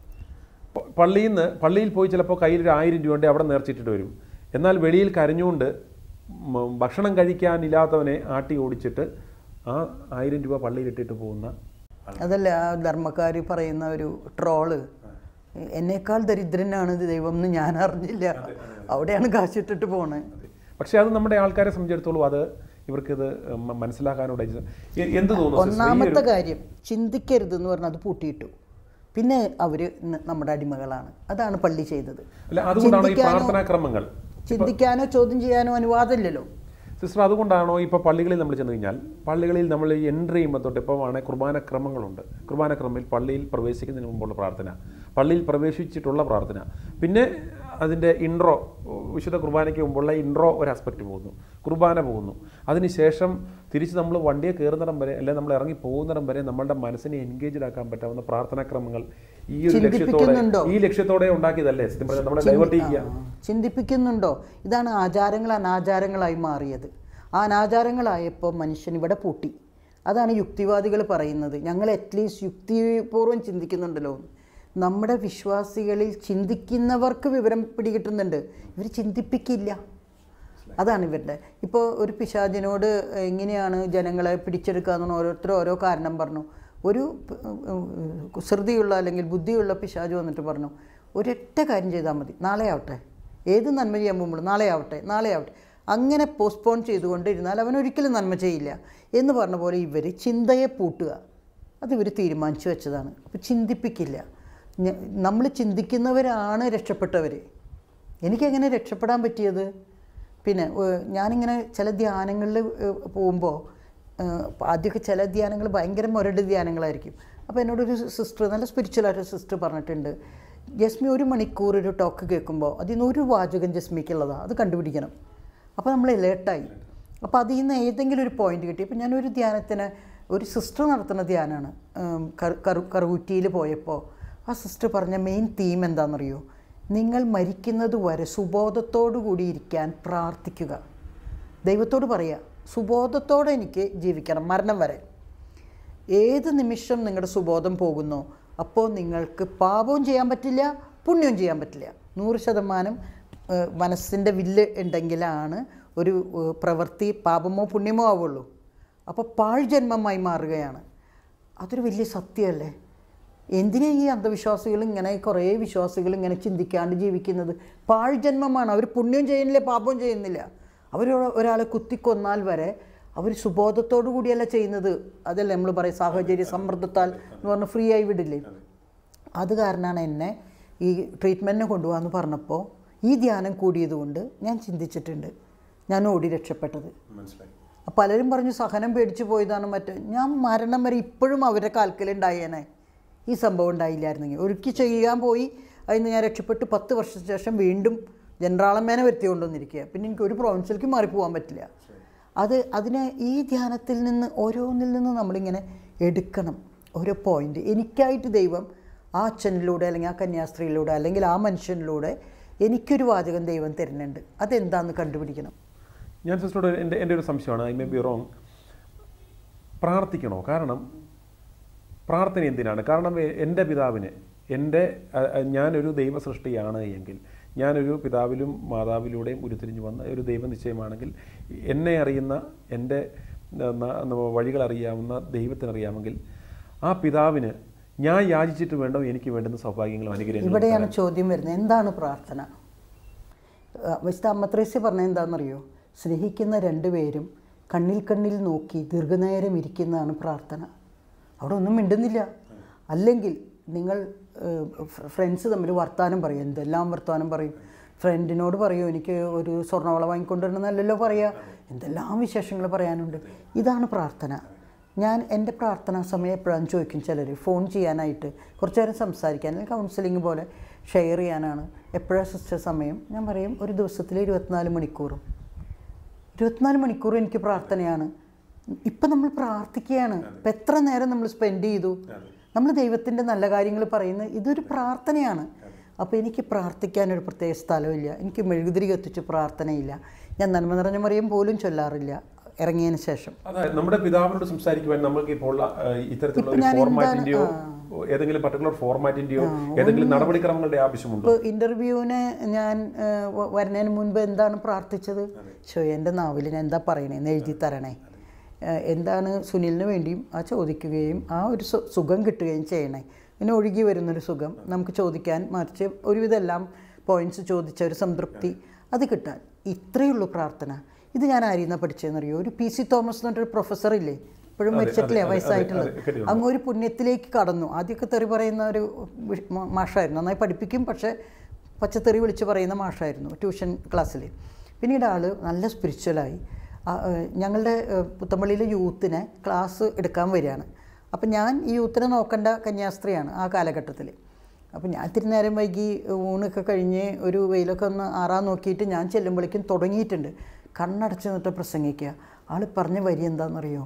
പ- പള്ളിയിൽ നിന്ന് പള്ളിയിൽ പോയി ചിലപ്പോൾ കയ്യിൽ ഒരു ആയിരം രൂപ ഉണ്ടെങ്കിൽ അവിടെ നേർച്ചിട്ടിട്ട് വരും എന്നാൽ വെളിയിൽ കരഞ്ഞുകൊണ്ട് മ- ഭക്ഷണം കഴിക്കാനില്ലാത്തവനെ ആട്ടി ഓടിച്ചിട്ട് ആ ആയിരം രൂപ പള്ളിയിൽ ഇട്ടിട്ട് പോകുന്ന അതല്ല ആ ധർമ്മക്കാർ പറയുന്ന ഒരു ട്രോള് എന്നേക്കാൾ ദരിദ്രനാണ് ഇത് ദൈവം എന്ന് ഞാൻ അറിഞ്ഞില്ല അവിടെയാണ് കാശിട്ടിട്ട് പോണേ പക്ഷേ അത് നമ്മുടെ ആൾക്കാരെ സംബന്ധിച്ചിടത്തോളം അത് ഇവർക്കിത് മ- മനസ്സിലാക്കാനുള്ള ഇത് എ- എന്ത് തോന്നുന്നു സിസ്റ്റർ? ഈ ഒരു- ഒന്നാമത്തെ കാര്യം ചിന്തിക്കരുത് എന്ന് പറഞ്ഞാൽ അത് പൂട്ടിയിട്ടു പിന്നെ അവർ നമ്മുടെ അടിമകളാണ് അതാണ് പള്ളി ചെയ്തത് അല്ല അതുകൊണ്ടാണോ ഈ ചിന്തിക്കാനോ- പ്രാർത്ഥനാക്രമങ്ങൾ ചിന്തിക്കാനോ ചോദ്യം ചെയ്യാനോ അനുവാദമില്ലല്ലോ സിസ്റ്റർ അതുകൊണ്ടാണോ ഇപ്പോൾ പള്ളികളിൽ നമ്മൾ ചെന്ന് കഴിഞ്ഞാൽ പള്ളികളിൽ നമ്മൾ എൻട്രി ചെയ്യുമ്പോൾ തൊട്ട് ഇപ്പോൾ ആണ് കുർബാന ക്രമങ്ങളുണ്ട് കുർബാന ക്രമത്തിൽ പള്ളിയിൽ പ്രവേശിക്കുന്നതിന് മുമ്പുള്ള പ്രാർത്ഥന പള്ളിയിൽ പ്രവേശിച്ചിട്ടുള്ള പ്രാർത്ഥന പിന്നെ അതിൻ്റെ ഇൻട്രോ വിശുദ്ധ കുർബാനയ്ക്ക് മുമ്പുള്ള ഇൻട്രോ ഒരു ആസ്പെക്റ്റ് പോകുന്നു കുർബാന പോകുന്നു അതിനുശേഷം തിരിച്ച് നമ്മൾ വണ്ടിയെ കയറുന്നിടം വരെ അല്ലെങ്കിൽ നമ്മൾ ഇറങ്ങി പോകുന്നിടം വരെ നമ്മളുടെ മനസ്സിനെ എൻഗേജ്ഡ് ആക്കാൻ പറ്റാവുന്ന പ്രാർത്ഥനാക്രമങ്ങൾ ഈ ഒരു ലക്ഷ്യത്തോടെ ചിന്തിപ്പിക്കുന്നുണ്ടോ? ഈ ലക്ഷ്യത്തോടെ ഉണ്ടാക്കിയതല്ലേ സത്യം പറഞ്ഞാൽ നമ്മളെ ഡൈവേർട്ട് ചെയ്യുക ആ, ചിന്തിപ്പിക്കുന്നുണ്ടോ ഇതാണ് ആചാരങ്ങൾ അനാചാരങ്ങളായി മാറിയത് ആ അനാചാരങ്ങളായപ്പോൾ മനുഷ്യൻ ഇവിടെ പൂട്ടി അതാണ് യുക്തിവാദികൾ പറയുന്നത് ഞങ്ങൾ അറ്റ്ലീസ്റ്റ് യുക്തിപൂർവ്വം ചിന്തിക്കുന്നുണ്ടല്ലോ എന്ന്. നമ്മുടെ വിശ്വാസികളിൽ ചിന്തിക്കുന്നവർക്ക് വിവരം പിടികിട്ടുന്നുണ്ട് ഇവർ ചിന്തിപ്പിക്കില്ല അതാണ് ഇവരുടെ ഇപ്പോൾ ഒരു പിശാചിനോട് എങ്ങനെയാണ് ജനങ്ങളെ പിടിച്ചെടുക്കുക എന്ന് ഓരോരുത്തരും ഓരോ കാരണം പറഞ്ഞു ഒരു പ്- ഉം, കുസൃതിയുള്ള അല്ലെങ്കിൽ ബുദ്ധിയുള്ള പിശാജ് വന്നിട്ട് പറഞ്ഞു ഒരൊറ്റ കാര്യം ചെയ്താൽ മതി നാളെ ആവട്ടെ ഏത് നന്മ ചെയ്യാൻ പോകുമ്പോഴും നാളെ ആവട്ടെ നാളെ ആവട്ടെ അങ്ങനെ പോസ്റ്റ്പോൺ ചെയ്തുകൊണ്ടിരുന്നാൽ അവൻ ഒരിക്കലും നന്മ ചെയ്യില്ല എന്ന് പറഞ്ഞ പോലെ ഇവർ ചിന്തയെ പൂട്ടുക അത് ഇവർ തീരുമാനിച്ചു വെച്ചതാണ് അപ്പോൾ ചിന്തിപ്പിക്കില്ല നമ്മൾ ചിന്തിക്കുന്നവരാണ് രക്ഷപ്പെട്ടവർ എനിക്കെങ്ങനെ രക്ഷപ്പെടാൻ പറ്റിയത് പിന്നെ ഏഹ്, ഞാനിങ്ങനെ ചില ധ്യാനങ്ങളിൽ പോകുമ്പോൾ ആദ്യമൊക്കെ ചില ധ്യാനങ്ങൾ ഭയങ്കര മുരട് ധ്യാനങ്ങളായിരിക്കും അപ്പോൾ എന്നോടൊരു സിസ്റ്റർ നല്ല സ്പിരിച്വലായിട്ടൊരു സിസ്റ്റർ പറഞ്ഞിട്ടുണ്ട് ജസ്മി ഒരു മണിക്കൂർ ഒരു ടോക്ക് കേൾക്കുമ്പോൾ അതിൽ നിന്ന് ഒരു വാചകം ജസ്മിക്കുള്ളതാണ് അത് കണ്ടുപിടിക്കണം അപ്പോൾ നമ്മൾ അലേർട്ടായി അപ്പോൾ അതിൽ നിന്ന് ഏതെങ്കിലും ഒരു പോയിന്റ് കിട്ടി ഇപ്പോൾ ഞാനൊരു ധ്യാനത്തിന് ഒരു സിസ്റ്റർ നടത്തുന്ന ധ്യാനമാണ് ഉം, കറു- കറു കറുകുറ്റിയിൽ പോയപ്പോൾ ആ സിസ്റ്റർ പറഞ്ഞ മെയിൻ തീം എന്താണെന്നറിയോ നിങ്ങൾ മരിക്കുന്നത് വരെ സുബോധത്തോടു കൂടി ഇരിക്കാൻ പ്രാർത്ഥിക്കുക ദൈവത്തോട് പറയുക സുബോധത്തോടെ എനിക്ക് ജീവിക്കണം മരണം വരെ ഏത് നിമിഷം നിങ്ങളുടെ സുബോധം പോകുന്നോ അപ്പോൾ നിങ്ങൾക്ക് പാപവും ചെയ്യാൻ പറ്റില്ല പുണ്യവും ചെയ്യാൻ പറ്റില്ല നൂറ് ശതമാനം ഏഹ്, മനസ്സിൻ്റെ വില്ല് ഉണ്ടെങ്കിലാണ് ഒരു ഏഹ്, പ്രവൃത്തി പാപമോ പുണ്യമോ ആവുള്ളൂ അപ്പോൾ പാഴ്ജന്മമായി മാറുകയാണ് അതൊരു വലിയ സത്യമല്ലേ എന്തിനാ ഈ അന്ധവിശ്വാസികൾ ഇങ്ങനെ കുറേ വിശ്വാസികൾ ഇങ്ങനെ ചിന്തിക്കാണ്ട് ജീവിക്കുന്നത് പാഴ്ജന്മമാണ് അവർ പുണ്യം ചെയ്യുന്നില്ല പാപവും ചെയ്യുന്നില്ല അവർ ഒരാളെ കുത്തിക്കൊന്നാൽ വരെ അവർ സുബോധത്തോടു കൂടിയല്ല ചെയ്യുന്നത് അതല്ലേ നമ്മൾ പറയും സാഹചര്യ സമ്മർദ്ദത്താൽ എന്ന് പറഞ്ഞ് ഫ്രീ ആയി വിടില്ലേ അത് കാരണമാണ് എന്നെ ഈ ട്രീറ്റ്മെൻറ്റിന് കൊണ്ടുപോകാമെന്ന് പറഞ്ഞപ്പോൾ ഈ ധ്യാനം കൂടിയതുകൊണ്ട് ഞാൻ ചിന്തിച്ചിട്ടുണ്ട് ഞാൻ ഓടി രക്ഷപ്പെട്ടത് മനസ്സിലായി പലരും പറഞ്ഞു സഹനം പേടിച്ചു പോയതാണ് മറ്റേ ഞാൻ മരണം വരെ ഇപ്പോഴും അവരുടെ കാൽക്കലുണ്ടായേനെ ഈ സംഭവം ഉണ്ടായില്ലായിരുന്നെങ്കിൽ ഒരിക്കൽ ചെയ്യാൻ പോയി അതിന് ഞാൻ രക്ഷപ്പെട്ട് പത്ത് വർഷത്തിന് ശേഷം വീണ്ടും ജനറാളമേനെ വരുത്തി കൊണ്ടുവന്നിരിക്കുക പിന്നെ എനിക്ക് ഒരു പ്രോവിൻസിലേക്ക് മാറിപ്പോകാൻ പറ്റില്ല അത് അതിനെ ഈ ധ്യാനത്തിൽ നിന്ന് ഓരോന്നിൽ നിന്ന് നമ്മളിങ്ങനെ എടുക്കണം ഓരോ പോയിന്റ് എനിക്കായിട്ട് ദൈവം ആ അച്ഛനിലൂടെ അല്ലെങ്കിൽ ആ കന്യാസ്ത്രീയിലൂടെ അല്ലെങ്കിൽ ആ മനുഷ്യനിലൂടെ എനിക്കൊരു വാചകം ദൈവം തരുന്നുണ്ട് അതെന്താണെന്ന് കണ്ടുപിടിക്കണം ഞാൻ സിസ്റ്ററോട് എൻ്റെ എൻ്റെ ഒരു സംശയമാണ് ഐ മേ ബി റോങ് പ്രാർത്ഥിക്കണോ കാരണം പ്രാർത്ഥന എന്തിനാണ് കാരണം എ- എൻ്റെ പിതാവിന് എൻ്റെ അ- അ- ഞാനൊരു ദൈവ സൃഷ്ടിയാണ് എങ്കിൽ ഞാനൊരു പിതാവിലും മാതാവിലൂടെയും ഉരുത്തിരിഞ്ഞു വന്ന ഒരു ദൈവനിശ്ചയമാണെങ്കിൽ എന്നെ അറിയുന്ന എൻ്റെ ന- ന- വഴികൾ അറിയാവുന്ന ദൈവത്തിനറിയാമെങ്കിൽ ആ പിതാവിന് ഞാൻ യാചിച്ചിട്ട് വേണ്ടോ എനിക്ക് വേണ്ടുന്ന സൗഭാഗ്യങ്ങളും അനുഗ്രഹങ്ങളും ഇവിടെയാണ് ചോദ്യം വരുന്നത് എന്താണ് പ്രാർത്ഥന ആ, വിശുദ്ധ അമ്മത്രേസ്യ പറഞ്ഞ എന്താണെന്നറിയോ സ്നേഹിക്കുന്ന രണ്ടുപേരും കണ്ണിൽ കണ്ണിൽ നോക്കി ദീർഘനേരം ഇരിക്കുന്നതാണ് പ്രാർത്ഥന അവിടെ ഒന്നും മിണ്ടുന്നില്ല അല്ലെങ്കിൽ നിങ്ങൾ ഫ്രണ്ട്സ് തമ്മിൽ വർത്താനം പറയും എന്തെല്ലാം വർത്താനം പറയും ഫ്രണ്ടിനോട് പറയൂ എനിക്ക് ഒരു സ്വർണ്ണവള വാങ്ങിക്കൊണ്ടുവരണമെന്നല്ലല്ലോ പറയുക എന്തെല്ലാം വിശേഷങ്ങൾ പറയാനുണ്ട് ഇതാണ് പ്രാർത്ഥന ഞാൻ എൻ്റെ പ്രാർത്ഥനാ സമയം എപ്പോഴാണ് ചോദിക്കും ചിലർ ഫോൺ ചെയ്യാനായിട്ട് കുറച്ച് നേരം സംസാരിക്കാൻ അല്ലെങ്കിൽ കൗൺസിലിംഗ് പോലെ ഷെയർ ചെയ്യാനാണ് എപ്പോഴാണ് സിസ്റ്റർ സമയം ഞാൻ പറയും ഒരു ദിവസത്തിൽ ഇരുപത്തിനാല് മണിക്കൂറും ഇരുപത്തിനാല് മണിക്കൂർ എനിക്ക് പ്രാർത്ഥനയാണ് ഇപ്പം നമ്മൾ പ്രാർത്ഥിക്കുകയാണ് ഇപ്പം എത്ര നേരം നമ്മൾ സ്പെൻഡ് ചെയ്തു നമ്മൾ ദൈവത്തിൻ്റെ നല്ല കാര്യങ്ങൾ പറയുന്നത് ഇതൊരു പ്രാർത്ഥനയാണ് അപ്പോൾ എനിക്ക് പ്രാർത്ഥിക്കാൻ ഒരു പ്രത്യേക സ്ഥലമില്ല എനിക്ക് മെഴുകുതിരി കത്തിച്ച് പ്രാർത്ഥനയില്ല ഞാൻ നന്മ നിറഞ്ഞ മറിയം പോലും ചൊല്ലാറില്ല ഇറങ്ങിയതിന് ശേഷം അതായത് നമ്മുടെ പിതാവിനോട് സംസാരിക്കുവാൻ നമുക്ക് ഇപ്പോൾ ഉള്ള, ആ, ഇത്തരത്തിലുള്ള ഒരു ഞാൻ എന്താണ്- ഫോർമാറ്റിന്റെയോ ഏതെങ്കിലും പർട്ടിക്കുലർ ഫോർമാറ്റിന്റെയോ ഏതെങ്കിലും നടപടിക്രമങ്ങളുടെ ആവശ്യമുണ്ടോ ഇപ്പോൾ ഇൻ്റർവ്യൂവിന് ഞാൻ ആ, വ- വരുന്നതിന് മുൻപ് എന്താണ് പ്രാർത്ഥിച്ചത് ഷോ എൻ്റെ നാവിൽ ഞാൻ എന്താ പറയണേന്ന് എഴുതി തരണേ ആ, എന്താണ് സുനിലിന് വേണ്ടിയും ആ ചോദിക്കുകയും ആ ഒരു സു- സുഖം കിട്ടുകയും ചെയ്യണേ ഇങ്ങനെ ഒഴുകി വരുന്നൊരു സുഖം നമുക്ക് ചോദിക്കാൻ മറിച്ച് ഒരുവിധം എല്ലാം പോയിന്റ്സ് ചോദിച്ച ഒരു സംതൃപ്തി അത് കിട്ടാൻ ഇത്രയേ ഉള്ളൂ പ്രാർത്ഥന ഇത് ഞാൻ ആരിന്നാ പഠിച്ചതെന്നറിയോ ഒരു പി സി തോമസ് എന്ന് പറഞ്ഞൊരു പ്രൊഫസർ ഇല്ലേ ഇപ്പോഴും മരിച്ചിട്ടില്ലേ അതെ, വയസ്സായിട്ടുള്ളത് അതെ, കേട്ടിട്ടുണ്ട്. അങ്ങ് ഒരു പുണ്യത്തിലേക്ക് കടന്നു ആദ്യമൊക്കെ തെറി പറയുന്ന ഒരു വിഷ്- മ- മാഷായിരുന്നു നന്നായി പഠിപ്പിക്കും പക്ഷേ പച്ചത്തെറി വിളിച്ച് പറയുന്ന മാഷായിരുന്നു ട്യൂഷൻ ക്ലാസ്സിൽ പിന്നീട് ആൾ നല്ല സ്പിരിച്വലായി ആ, ഏഹ്, ഞങ്ങളുടെ ഏഹ്, പുത്തമ്പള്ളിയിലെ യൂത്തിനെ ക്ലാസ് എടുക്കാൻ വരികയാണ് അപ്പം ഞാൻ ഈ യൂത്തിനെ നോക്കേണ്ട കന്യാസ്ത്രീയാണ് ആ കാലഘട്ടത്തിൽ അപ്പം ഞാൻ ഇത്തിരി നേരം വൈകി ഊണൊക്കെ കഴിഞ്ഞ് ഒരു വെയിലൊക്കെ ഒന്ന് ആറാൻ നോക്കിയിട്ട് ഞാൻ ചെല്ലുമ്പോഴേക്കും തുടങ്ങിയിട്ടുണ്ട് കണ്ണടച്ച് നിന്നിട്ട് പ്രസംഗിക്കുക ആൾ പറഞ്ഞ വരി എന്താണെന്നറിയോ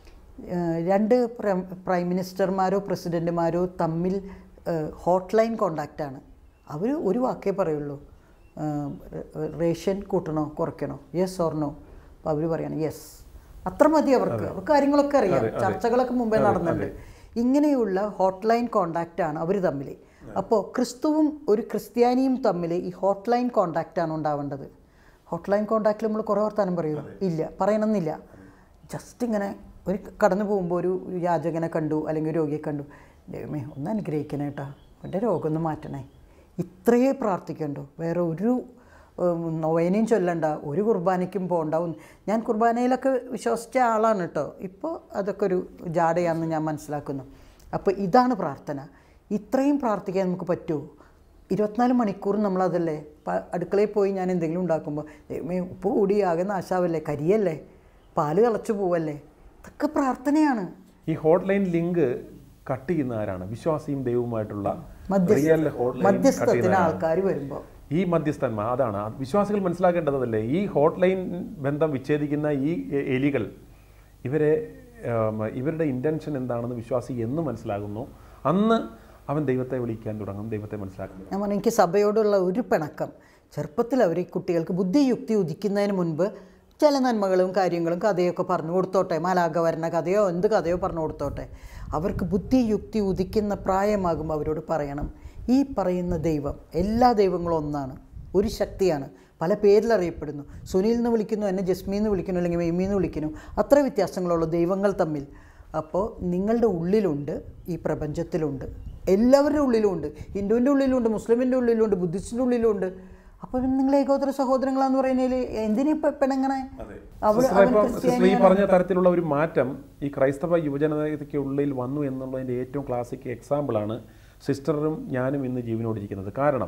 ഏഹ് രണ്ട് പ്ര- പ്രൈം മിനിസ്റ്റർമാരോ പ്രസിഡൻറ്റുമാരോ തമ്മിൽ ഹോട്ട് ലൈൻ കോണ്ടാക്റ്റാണ് അവർ ഒരു വാക്കേ പറയുള്ളൂ ഏഹ് റേ- റേഷൻ കൂട്ടണോ കുറയ്ക്കണോ യെസ് ഓർ നോ അപ്പോൾ അവർ പറയാണ് യെസ് അത്ര മതി അവർക്ക് അവർക്ക് കാര്യങ്ങളൊക്കെ അറിയാം ചർച്ചകളൊക്കെ മുമ്പേ നടന്നിട്ടുണ്ട് ഇങ്ങനെയുള്ള ഹോട്ട് ലൈൻ കോണ്ടാക്റ്റാണ് അവർ തമ്മിൽ അപ്പോൾ ക്രിസ്തുവും ഒരു ക്രിസ്ത്യാനിയും തമ്മിൽ ഈ ഹോട്ട് ലൈൻ കോണ്ടാക്റ്റാണ് ഉണ്ടാവേണ്ടത് ഹോട്ട് ലൈൻ കോണ്ടാക്റ്റിൽ നമ്മൾ കുറേ വർത്താനം പറയുമോ ഇല്ല പറയണമെന്നില്ല ജസ്റ്റ് ഇങ്ങനെ ഒരു കടന്നു പോകുമ്പോൾ ഒരു യാചകനെ കണ്ടു അല്ലെങ്കിൽ ഒരു രോഗിയെ കണ്ടു ദൈവമേ ഒന്ന് അനുഗ്രഹിക്കണേ കേട്ടോ അവൻ്റെ രോഗം ഒന്ന് മാറ്റണേ ഇത്രയേ പ്രാർത്ഥിക്കണ്ടോ വേറെ ഒരു ഉം, നൊവേനയും ചൊല്ലണ്ട ഒരു കുർബാനയ്ക്കും പോകണ്ട ഒന്ന് ഞാൻ കുർബാനയിലൊക്കെ വിശ്വസിച്ച ആളാണ് കേട്ടോ ഇപ്പോൾ അതൊക്കെ ഒരു ജാടയാണെന്ന് ഞാൻ മനസ്സിലാക്കുന്നു അപ്പോൾ ഇതാണ് പ്രാർത്ഥന ഇത്രയും പ്രാർത്ഥിക്കാൻ നമുക്ക് പറ്റുമോ ഇരുപത്തിനാല് മണിക്കൂർ നമ്മളതല്ലേ പ- അടുക്കളയിൽ പോയി ഞാൻ എന്തെങ്കിലും ഉണ്ടാക്കുമ്പോൾ ദൈവമേ ഉപ്പ് കൂടി ആകെ നാശാവല്ലേ കരിയല്ലേ പാല് തിളച്ചു പോവല്ലേ ഇതൊക്കെ പ്രാർത്ഥനയാണ് ഈ ഹോട്ട് ലൈൻ ലിങ്ക് കട്ട് ചെയ്യുന്ന ആരാണ് വിശ്വാസിയും ദൈവവുമായിട്ടുള്ള മധ്യസ്ഥ- റിയൽ ഹോട്ട് ലൈൻ കട്ട് മധ്യസ്ഥത്തിന് ചെയ്യുന്ന ആരാണ്? ആൾക്കാർ വരുമ്പോൾ ഈ മധ്യസ്ഥന്മാർ അതാണ് ആ വിശ്വാസികൾ മനസ്സിലാക്കേണ്ടതല്ലേ ഈ ഹോട്ട് ലൈൻ ബന്ധം വിച്ഛേദിക്കുന്ന ഈ എ- എലികൾ ഇവരെ ഉം, ഇവരുടെ ഇൻറ്റൻഷൻ എന്താണെന്ന് വിശ്വാസി എന്ന് മനസ്സിലാകുന്നു അന്ന് അവൻ ദൈവത്തെ വിളിക്കാൻ തുടങ്ങും ദൈവത്തെ മനസ്സിലാക്കുന്നു ഞാൻ പറഞ്ഞു എനിക്ക് സഭയോടുള്ള ഒരു പിണക്കം ചെറുപ്പത്തിൽ അവർ ഈ കുട്ടികൾക്ക് ബുദ്ധിയുക്തി ഉദിക്കുന്നതിന് മുൻപ് ചില നന്മകളും കാര്യങ്ങളും കഥയൊക്കെ പറഞ്ഞു കൊടുത്തോട്ടെ മാലാക വരണ കഥയോ എന്ത് കഥയോ പറഞ്ഞു കൊടുത്തോട്ടെ അവർക്ക് ബുദ്ധിയുക്തി ഉദിക്കുന്ന പ്രായമാകുമ്പോൾ അവരോട് പറയണം ഈ പറയുന്ന ദൈവം എല്ലാ ദൈവങ്ങളും ഒന്നാണ് ഒരു ശക്തിയാണ് പല പേരിൽ അറിയപ്പെടുന്നു സുനിൽ എന്ന് വിളിക്കുന്നു എന്നെ ജസ്മി എന്ന് വിളിക്കുന്നു അല്ലെങ്കിൽ മെയ്മി എന്ന് വിളിക്കുന്നു അത്ര വ്യത്യാസങ്ങളുള്ള ദൈവങ്ങൾ തമ്മിൽ അപ്പോൾ നിങ്ങളുടെ ഉള്ളിലുണ്ട് ഈ പ്രപഞ്ചത്തിലുണ്ട് എല്ലാവരുടെ ഉള്ളിലുമുണ്ട് ഹിന്ദുവിൻ്റെ ഉള്ളിലുണ്ട് മുസ്ലിമിൻ്റെ ഉള്ളിലുണ്ട് ബുദ്ധിസ്റ്റിൻ്റെ ഉള്ളിലുണ്ട് അപ്പോൾ നിങ്ങൾ ഏകോദര സഹോദരങ്ങളാന്ന് പറയുന്നതിൽ എന്തിനാ ഇപ്പം പെണ്ണങ്ങനെ അവൾ സിസ്റ്റർ അവൻ ഇപ്പം സിസ്റ്റർ ഈ ക്രിസ്ത്യാനിയാണ് പറഞ്ഞ തരത്തിലുള്ള ഒരു മാറ്റം ഈ ക്രൈസ്തവ യുവജനതയ്ക്ക് ഉള്ളിൽ വന്നു എന്നുള്ളതിൻ്റെ ഏറ്റവും ക്ലാസിക് എക്സാമ്പിളാണ് സിസ്റ്ററും ഞാനും ഇന്ന് ജീവനോടിരിക്കുന്നത് കാരണം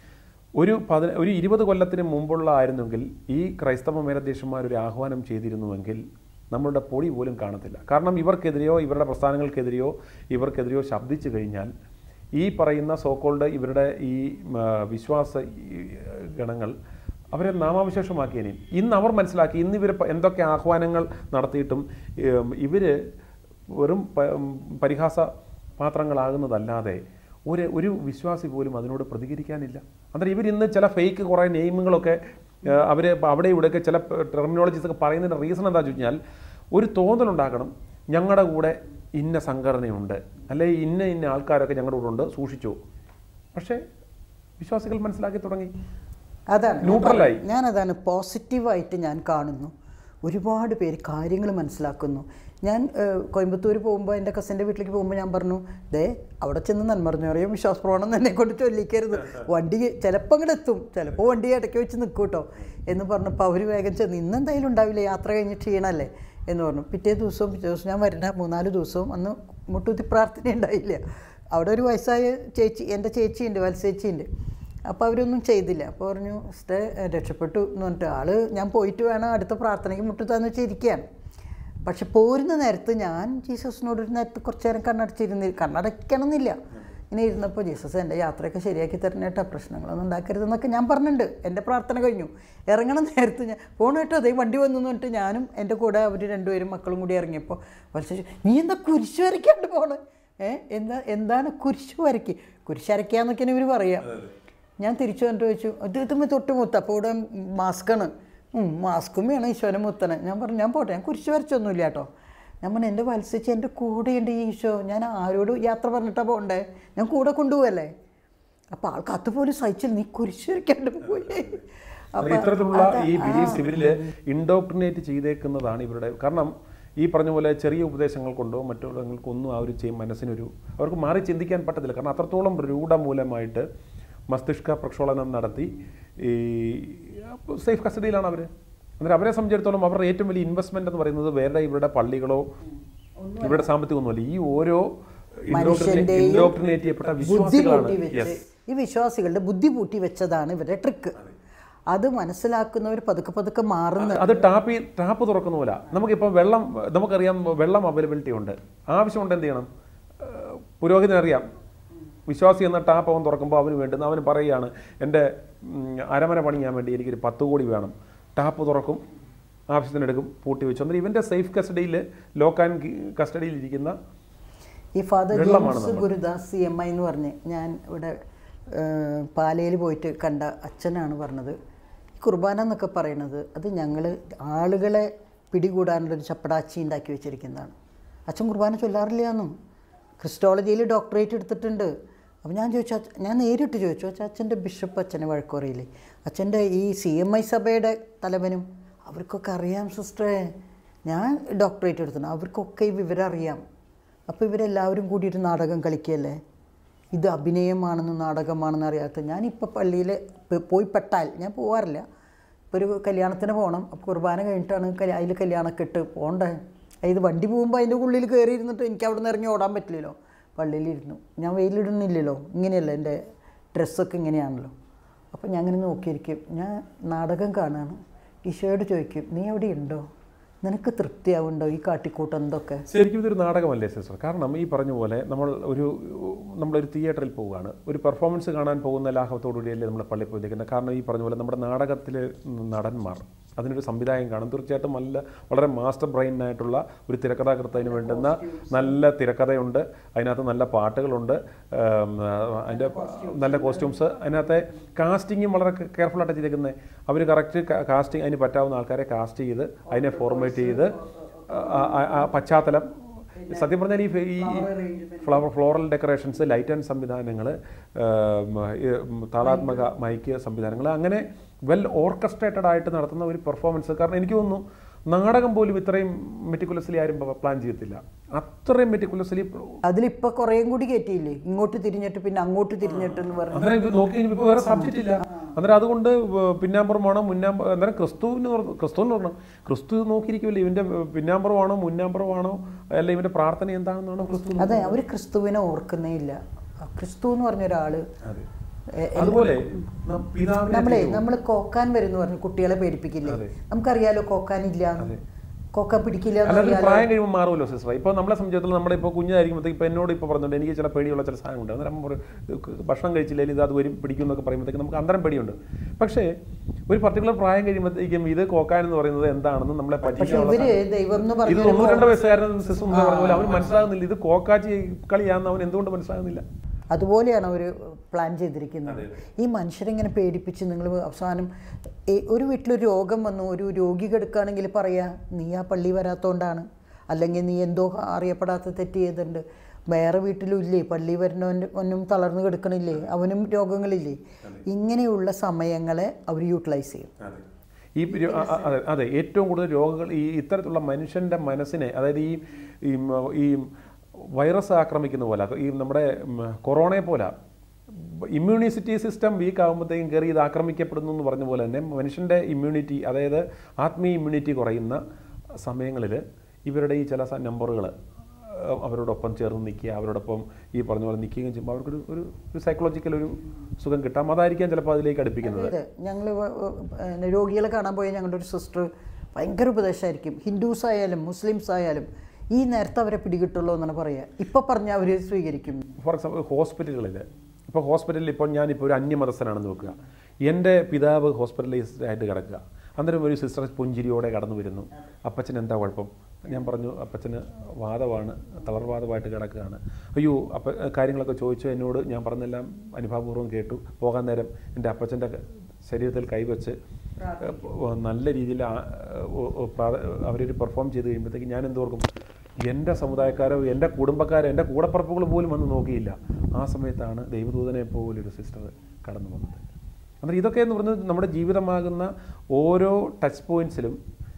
ഒരു പതി ഒരു ഇരുപത് കൊല്ലത്തിന് മുമ്പുള്ള ആയിരുന്നെങ്കിൽ ഈ ക്രൈസ്തവ മേലധ്യക്ഷന്മാർ ഒരു ആഹ്വാനം ചെയ്തിരുന്നുവെങ്കിൽ നമ്മളുടെ പൊടി പോലും കാണത്തില്ല കാരണം ഇവർക്കെതിരെയോ ഇവരുടെ പ്രസ്ഥാനങ്ങൾക്കെതിരെയോ ഇവർക്കെതിരെയോ ശബ്ദിച്ചു കഴിഞ്ഞാൽ ഈ പറയുന്ന സോക്കോൾഡ് ഇവരുടെ ഈ ഉം, ആ, വിശ്വാസ ഈ, ഗണങ്ങൾ അവരെ നാമാവിശേഷമാക്കിയേനെ ഇന്ന് അവർ മനസ്സിലാക്കി ഇന്ന് ഇവർ എന്തൊക്കെ ആഹ്വാനങ്ങൾ നടത്തിയിട്ടും ഇവർ വെറും പ- ഉം, പരിഹാസ പാത്രങ്ങളാകുന്നതല്ലാതെ ഒരു ഒരു വിശ്വാസി പോലും അതിനോട് പ്രതികരിക്കാനില്ല അന്നേരം ഇവർ ഇന്ന് ചില ഫേക്ക് കുറേ നെയിമുകളൊക്കെ അവർ അവിടെ ഇവിടെയൊക്കെ ചില ടെർമിനോളജീസ് ഒക്കെ പറയുന്നതിൻ്റെ റീസൺ എന്താ വെച്ച് കഴിഞ്ഞാൽ ഒരു തോന്നലുണ്ടാക്കണം ഞങ്ങളുടെ കൂടെ ഇന്ന സംഘടനയുണ്ട് അല്ലെ ഇന്ന ഇന്ന ആൾക്കാരൊക്കെ ഞങ്ങളുടെ കൂടെ ഉണ്ട് സൂക്ഷിച്ചു പക്ഷേ വിശ്വാസികൾ മനസ്സിലാക്കി തുടങ്ങി അതാണ് ഞാൻ ന്യൂട്രലായി. പറഞ്ഞത്. ഞാനതാണ് പോസിറ്റീവായിട്ട് ഞാൻ കാണുന്നു ഒരുപാട് പേര് കാര്യങ്ങൾ മനസ്സിലാക്കുന്നു ഞാൻ ഏഹ്, കോയമ്പത്തൂർ പോകുമ്പോൾ എൻ്റെ കസിൻ്റെ വീട്ടിലേക്ക് പോകുമ്പോൾ ഞാൻ പറഞ്ഞു ദേ അവിടെ ചെന്ന് നന്മറിഞ്ഞു അറിയാം വിശ്വാസപ്രവണം എന്നെ കൊണ്ട് ചൊല്ലിക്കരുത് വണ്ടി ചിലപ്പോൾ അങ്ങോട്ട് എത്തും ചിലപ്പോൾ വണ്ടി ഇടയ്ക്ക് വെച്ച് നിൽക്കും കേട്ടോ എന്ന് പറഞ്ഞപ്പോൾ അവർ വേഗം ചെന്ന് ഇന്ന് എന്തായാലും ഉണ്ടാവില്ല യാത്ര കഴിഞ്ഞ് ക്ഷീണമല്ലേ എന്ന് പറഞ്ഞു പിറ്റേ ദിവസവും പിറ്റേ ദിവസം ഞാൻ വരുന്ന മൂന്നാല് ദിവസവും അന്ന് മുട്ടൂത്തി പ്രാർത്ഥന ഉണ്ടായില്ല അവിടെ ഒരു വയസ്സായ ചേച്ചി എൻ്റെ ചേച്ചിയുണ്ട് വത്സേച്ചിയുണ്ട് അപ്പോൾ അവരൊന്നും ചെയ്തില്ല അപ്പോൾ പറഞ്ഞു സിസ്റ്റർ രക്ഷപ്പെട്ടു എന്ന് പറഞ്ഞിട്ട് ആള് ഞാൻ പോയിട്ട് വേണം അടുത്ത പ്രാർത്ഥനയ്ക്ക് മുട്ടുത്താന്ന് വെച്ചിരിക്കുകയാണ് പക്ഷെ പോരുന്ന നേരത്ത് ഞാൻ ജീസസിനോട് ഒരു നേരത്ത് കുറച്ച് നേരം കണ്ണടച്ചിരുന്ന് കണ്ണടയ്ക്കണമെന്നില്ല ഇങ്ങനെ ഇരുന്നപ്പോൾ ജീസസ് എൻ്റെ യാത്രയൊക്കെ ശരിയാക്കി തരണം കേട്ടോ പ്രശ്നങ്ങളൊന്നും ഉണ്ടാക്കരുതെന്നൊക്കെ ഞാൻ പറഞ്ഞിട്ടുണ്ട് എൻ്റെ പ്രാർത്ഥന കഴിഞ്ഞു ഇറങ്ങണ നേരത്ത് ഞാൻ പോണ കേട്ടോ അതേ വണ്ടി വന്നു എന്ന് പറഞ്ഞിട്ട് ഞാനും എൻ്റെ കൂടെ അവർ രണ്ടുപേരും മക്കളും കൂടി ഇറങ്ങിയപ്പോൾ വലിച്ചു നീ എന്താ കുരിശ് വരയ്ക്കാണ്ട് പോണേ ഏ എന്താ എന്താണ് കുരിശ് വരയ്ക്ക് കുരിശ് വരയ്ക്കാന്നൊക്കെയാണ് ഇവർ പറയാം ഞാൻ തിരിച്ചു വന്നിട്ട് ചോദിച്ചു ഇത് ഇതുമ്മ തൊട്ട് മുത്ത അപ്പോൾ ഇവിടെ മാസ്കാണ് മാസ്കും വേണം ഈശോനെ മുത്തനെ ഞാൻ പറഞ്ഞു ഞാൻ പോട്ടെ ഞാൻ കുരിശ് വരച്ചൊന്നുമില്ല കേട്ടോ ഞാൻ പറഞ്ഞു എൻ്റെ വത്സിച്ച് എൻ്റെ കൂടെയുണ്ട് ഈ ഈശോ ഞാൻ ആരോട് യാത്ര പറഞ്ഞിട്ടാണ് പോകണ്ടേ ഞാൻ കൂടെ കൊണ്ടുപോകല്ലേ അപ്പോൾ ആൾക്ക് അതുപോലും സഹിച്ചില്ല നീ കുരിശ് വരയ്ക്കാണ്ട് പോയി അല്ല, ഇത്തരത്തിലുള്ള ഈ ബിലീഫ്സ് ഇവരിൽ ഇൻഡോക്ട്രിനേറ്റ് ചെയ്തേക്കുന്നതാണ് ഇവരുടെ കാരണം ഈ പറഞ്ഞ പോലെ ചെറിയ ഉപദേശങ്ങൾ കൊണ്ടോ മറ്റുള്ളവർക്കൊന്നും ആ ഒരു ചെയ്യും മനസ്സിനൊരു അവർക്ക് മാറി ചിന്തിക്കാൻ പറ്റത്തില്ല കാരണം അത്രത്തോളം രൂഢമൂലമായിട്ട് മസ്തിഷ്ക പ്രക്ഷോളനം നടത്തി ഈ സേഫ് കസ്റ്റഡിയിലാണ് അവർ അന്നേരം അവരെ സംബന്ധിച്ചിടത്തോളം അവരുടെ ഏറ്റവും വലിയ ഇൻവെസ്റ്റ്മെന്റ് എന്ന് പറയുന്നത് വേറെ ഇവരുടെ പള്ളികളോ ഇവരുടെ സാമ്പത്തികമൊന്നുമല്ല ഈ ഓരോ മനുഷ്യന്റെയും ഇൻഡോക്ട്രിനേറ്റ് ചെയ്യപ്പെട്ട ബുദ്ധി വിശ്വാസികളാണ് പൂട്ടി വെച്ച് യെസ് ഈ വിശ്വാസികളുടെ ബുദ്ധി പൂട്ടി വെച്ചതാണ് ഇവരുടെ ട്രിക്ക് അത് മനസ്സിലാക്കുന്നവർ പതുക്കെ പതുക്കെ മാറുന്ന അത് ടാപ്പ് ടാപ്പ് തുറക്കുന്ന പോലെ നമുക്കിപ്പോൾ വെള്ളം നമുക്കറിയാം വെള്ളം അവൈലബിലിറ്റി ഉണ്ട് ആവശ്യമുണ്ട് എന്ത് ചെയ്യണം ഏഹ് പുരോഹിതനറിയാം വിശ്വാസി എന്ന ടാപ്പ് അവൻ തുറക്കുമ്പോൾ അവന് വേണ്ടുന്ന അവന് പറയുകയാണ് എൻ്റെ ഉം, അരമന പണിയാൻ വേണ്ടി എനിക്കൊരു പത്ത് കോടി വേണം ടാപ്പ് തുറക്കും ആവശ്യത്തിനെടുക്കും പൂട്ടി വെച്ചു അന്നേരം ഇവൻ്റെ സേഫ് കസ്റ്റഡിയിൽ ലോക്ക് ആൻഡ് കസ്റ്റഡിയിൽ ഇരിക്കുന്ന ഈ ഫാദർ വെള്ളമാണ് James Gurudas C M I എന്ന് പറഞ്ഞ് ഞാൻ ഇവിടെ പാലയിൽ പോയിട്ട് കണ്ട അച്ഛനാണ് പറഞ്ഞത് ഈ കുർബാന എന്നൊക്കെ പറയുന്നത് അത് ഞങ്ങൾ ആളുകളെ പിടികൂടാനുള്ളൊരു ചപ്പടാച്ചി ഉണ്ടാക്കി വെച്ചിരിക്കുന്നതാണ് അച്ഛൻ കുർബാന ചൊല്ലാറില്ല എന്നും ക്രിസ്റ്റോളജിയിൽ ഡോക്ടറേറ്റ് എടുത്തിട്ടുണ്ട് അപ്പോൾ ഞാൻ ചോദിച്ചു അച്ഛ- ഞാൻ നേരിട്ട് ചോദിച്ചു അച്ഛൻ അച്ഛൻ്റെ ബിഷപ്പ് അച്ഛനെ വഴക്കുറയില്ലേ അച്ഛൻ്റെ ഈ സി എം ഐ സഭയുടെ തലവനും അവർക്കൊക്കെ അറിയാം സിസ്റ്ററെ ഞാൻ ഡോക്ടറേറ്റ് എടുത്തിട്ടുണ്ട് അവർക്കൊക്കെ ഈ വിവരം അറിയാം അപ്പോൾ ഇവരെല്ലാവരും കൂടിയിട്ട് നാടകം കളിക്കുകയല്ലേ ഇത് അഭിനയമാണെന്നും നാടകമാണെന്നും അറിയാത്ത ഞാനിപ്പോൾ പള്ളിയിൽ പോയി പെട്ടാൽ ഞാൻ പോവാറില്ല ഇപ്പോൾ ഒരു കല്യാണത്തിന് പോകണം അപ്പോൾ കുർബാന കഴിഞ്ഞിട്ടാണ് കല്യാ അതിൽ കല്യാണമൊക്കെ ഇട്ട് പോകണ്ടേ ഇത് വണ്ടി പോകുമ്പോൾ അതിൻ്റെ ഉള്ളിൽ കയറി ഇരുന്നിട്ട് എനിക്ക് അവിടെ നിന്ന് ഇറങ്ങി ഓടാൻ പറ്റില്ലല്ലോ പള്ളിയിലിരുന്നു ഞാൻ വെയിലിടുന്നില്ലല്ലോ ഇങ്ങനെയല്ല എൻ്റെ ഡ്രസ്സൊക്കെ ഇങ്ങനെയാണല്ലോ അപ്പോൾ ഞാൻ അങ്ങനെ നോക്കിയിരിക്കും ഞാൻ നാടകം കാണുകയാണ് ഈശോയോട് ചോദിക്കും നീ എവിടെ ഉണ്ടോ നിനക്ക് തൃപ്തിയാവുണ്ടോ ഈ കാട്ടിക്കൂട്ട് എന്തൊക്കെ ശരിക്കും ഇതൊരു നാടകമല്ലേ സിസ്റ്റർ കാരണം ഈ പറഞ്ഞ പോലെ നമ്മൾ ഒരു നമ്മളൊരു തിയേറ്ററിൽ പോവുകയാണ് ഒരു പെർഫോമൻസ് കാണാൻ പോകുന്ന ലാഘവത്തോടുകൂടിയല്ലേ നമ്മൾ പള്ളിയിൽ പോയിരിക്കുന്നത് കാരണം ഈ പറഞ്ഞ പോലെ നമ്മുടെ നാടകത്തിലെ നടന്മാർ അതിനൊരു സംവിധായകൻ കാണും തീർച്ചയായിട്ടും നല്ല വളരെ മാസ്റ്റർ ബ്രെയിനായിട്ടുള്ള ഒരു തിരക്കഥാകൃത്തതിന് വേണ്ടുന്ന നല്ല തിരക്കഥയുണ്ട് അതിനകത്ത് നല്ല പാട്ടുകളുണ്ട് ഉം, അതിൻ്റെ നല്ല കോസ്റ്റ്യൂംസ് അതിനകത്തെ കാസ്റ്റിങ്ങും വളരെ കെയർഫുൾ ആയിട്ട് ചെയ്തേക്കുന്നത് അവർ കറക്റ്റ് കാസ്റ്റിംഗ് അതിന് പറ്റാവുന്ന ആൾക്കാരെ കാസ്റ്റ് ചെയ്ത് അതിനെ ഫോർമേറ്റ് ചെയ്ത് ആ- ആ- ആ പശ്ചാത്തലം സത്യം പറഞ്ഞാൽ ഈ ഫെ- ഈ flower floral decorations light and സംവിധാനങ്ങൾ താളാത്മക മൈക്ക് സംവിധാനങ്ങൾ അങ്ങനെ വെൽ ഓർക്കസ്ട്രേറ്റഡ് ആയിട്ട് നടത്തുന്ന ഒരു പെർഫോമൻസ് കാരണം എനിക്ക് തോന്നുന്നു നാടകം പോലും ഇത്രയും മെറ്റിക്കുലസ്ലി ആരും പ്ലാൻ ചെയ്യത്തില്ല അത്രയും മെറ്റിക്കുലസ്ലി അതിലിപ്പോൾ കുറേയും കൂടി കയറ്റിയില്ലേ ഇങ്ങോട്ട് തിരിഞ്ഞിട്ട് പിന്നെ അങ്ങോട്ട് തിരിഞ്ഞിട്ട് എന്ന് പറഞ്ഞു അന്നേരം ഇത് നോക്കി കഴിഞ്ഞപ്പോൾ ഇപ്പോൾ വേറെ സബ്ജക്റ്റ് ഇല്ല അന്നേരം അതുകൊണ്ട് വ- പിന്നാമ്പുറമാണോ മുന്നാമ്പ അന്നേരം ക്രിസ്തുവിന് പറഞ്ഞു ക്രിസ്തു എന്ന് പറഞ്ഞു ക്രിസ്തു നോക്കിയിരിക്കുമല്ലേ ഇവന്റെ പിന്നാമ്പുറമാണോ മുന്നാമ്പുറമാണോ അല്ല ഇവന്റെ പ്രാർത്ഥന എന്താണെന്നാണോ ക്രിസ്തു അതെ അവർ ക്രിസ്തുവിനെ ഓർക്കുന്നേ ഇല്ല ആ ക്രിസ്തു എന്ന് പറഞ്ഞ ഒരാള് അതെ എ- അതുപോലെ നം- പിതാവിനെ നമ്മളെ നമ്മൾ കോക്കാൻ വരുന്നു പറഞ്ഞു കുട്ടികളെ പേടിപ്പിക്കില്ലേ അതെ. നമുക്കറിയാലോ കോക്കാൻ ഇല്ല കോക്കാൻ പിടിക്കില്ല എന്ന് അല്ലാതെ അറിയാലോ. പ്രായം കഴിയുമ്പോൾ മാറുമല്ലോ സിസ്റ്റർ ഇപ്പോൾ നമ്മളെ സംബന്ധിച്ചിടത്തോളം നമ്മുടെ ഇപ്പോൾ കുഞ്ഞായിരിക്കുമ്പോഴത്തേക്ക് ഇപ്പോൾ എന്നോട് ഇപ്പോൾ പറഞ്ഞിട്ടുണ്ട് എനിക്ക് ചില പേടിയുള്ള ചില സാധനമുണ്ട് അന്നേരം നമ്മൾ പറയും, ഭക്ഷണം കഴിച്ചില്ലെങ്കിൽ ഇത് അത് വരും പിടിക്കും എന്നൊക്കെ പറയുമ്പോഴത്തേക്ക് നമുക്ക് അന്തരം പേടിയുണ്ട് പക്ഷേ ഒരു പർട്ടിക്കുലർ പ്രായം കഴിയുമ്പോഴത്തേക്കും ഇത് കോക്കാൻ എന്ന് പറയുന്നത് എന്താണെന്ന് നമ്മളെ പക്ഷെ പറ്റിക്കാനുള്ള ഇവര് ദൈവം എന്ന് ഇത് പറഞ്ഞു തൊണ്ണൂറ്റി വയസ്സുകാരൻ സിസ്റ്റർ മുമ്പേ പറഞ്ഞ പോലെ അവന് മനസ്സിലാകുന്നില്ല ഇത് കോക്കാച്ചി കളിയാന്ന് അവൻ എന്തുകൊണ്ട് മനസ്സിലാകുന്നില്ല അതുപോലെയാണ് അവർ പ്ലാൻ ചെയ്തിരിക്കുന്നത് ഈ മനുഷ്യരെങ്ങനെ പേടിപ്പിച്ച് നിങ്ങൾ അവസാനം ഏ- ഒരു വീട്ടിലൊരു രോഗം വന്നു ഒരു രോഗി കിടക്കുകയാണെങ്കിൽ പറയാ നീ ആ പള്ളി വരാത്തോണ്ടാണ് അല്ലെങ്കിൽ നീ എന്തോ അറിയപ്പെടാത്ത തെറ്റ് ചെയ്തിട്ടുണ്ട് വേറെ വീട്ടിലും ഇല്ലേ പള്ളി വരുന്നവൻ ഒന്നും തളർന്നു കിടക്കണില്ലേ അവനും രോഗങ്ങളില്ലേ ഇങ്ങനെയുള്ള സമയങ്ങളെ അവർ യൂട്ടിലൈസ് ചെയ്യും ഈ രോ- അ- അ- അതെ അതെ ഏറ്റവും കൂടുതൽ രോഗങ്ങൾ ഈ ഇത്തരത്തിലുള്ള മനുഷ്യന്റെ മനസ്സിനെ അതായത് ഈ ഈ മ- ഈ വൈറസ് ആക്രമിക്കുന്ന പോലെ ഈ നമ്മുടെ ഉം, കൊറോണയെ പോലെ ഇമ്മ്യൂണിസിറ്റി സിസ്റ്റം വീക്ക് ആകുമ്പോഴത്തേക്കും കയറി ഇത് ആക്രമിക്കപ്പെടുന്നു എന്ന് പറഞ്ഞ പോലെ തന്നെ മനുഷ്യൻ്റെ ഇമ്മ്യൂണിറ്റി അതായത് ആത്മീയ ഇമ്മ്യൂണിറ്റി കുറയുന്ന സമയങ്ങളിൽ ഇവരുടെ ഈ ചില നമ്പറുകൾ അവരോടൊപ്പം ചേർന്ന് നിൽക്കുക അവരോടൊപ്പം ഈ പറഞ്ഞ പോലെ നിൽക്കുകയും ചെയ്യുമ്പോൾ അവർക്കൊരു ഒരു ഒരു സൈക്കോളജിക്കൽ ഒരു സുഖം കിട്ടാം അതായിരിക്കാം ചിലപ്പോൾ അതിലേക്ക് അടുപ്പിക്കുന്നത് അതെ ഞങ്ങൾ രോഗികളെ കാണാൻ പോയ ഞങ്ങളുടെ ഒരു സിസ്റ്റർ ഭയങ്കര ഉപദേശമായിരിക്കും ഹിന്ദുസ് ആയാലും മുസ്ലിംസ് ആയാലും ഈ നേരത്തെ അവരെ പിടികിട്ടുള്ളൂ എന്നാണ് പറയുക ഇപ്പം പറഞ്ഞാൽ അവർ സ്വീകരിക്കും ഫോർ എക്സാമ്പിൾ ഹോസ്പിറ്റലുകളിൽ ഇപ്പോൾ ഹോസ്പിറ്റലിൽ ഇപ്പോൾ ഞാനിപ്പോൾ ഒരു അന്യമതസ്ഥനാണെന്ന് നോക്കുക എൻ്റെ പിതാവ് ഹോസ്പിറ്റലൈസ്ഡ് ആയിട്ട് കിടക്കുക അന്നേരം ഒരു സിസ്റ്റർ പുഞ്ചിരിയോടെ കടന്നു വരുന്നു അപ്പച്ചന് എന്താ കുഴപ്പം ഞാൻ പറഞ്ഞു അപ്പച്ചന് വാദമാണ് തളർവാദമായിട്ട് കിടക്കുകയാണ് അയ്യോ അപ്പ കാര്യങ്ങളൊക്കെ ചോദിച്ചു എന്നോട് ഞാൻ പറഞ്ഞെല്ലാം അനുഭാവപൂർവ്വം കേട്ടു പോകാൻ നേരം എൻ്റെ അപ്പച്ചൻ്റെ ശരീരത്തിൽ കൈവച്ച് ഏഹ്, നല്ല രീതിയിൽ ആ- ഓ- ഓ- പ്രാ- അവരൊരു പെർഫോം ചെയ്ത് കഴിയുമ്പോഴത്തേക്ക് ഞാൻ എന്തോർക്കും എൻ്റെ സമുദായക്കാരോ എൻ്റെ കുടുംബക്കാരോ എൻ്റെ കൂടപ്പറപ്പുകൾ പോലും വന്ന് നോക്കിയില്ല ആ സമയത്താണ് ദൈവദൂതനെ പോലൊരു സിസ്റ്റർ കടന്നു വന്നത് അന്നേരം ഇതൊക്കെ എന്ന് പറയുന്നത് നമ്മുടെ ജീവിതമാകുന്ന ഓരോ ടച്ച് പോയിന്റ്സിലും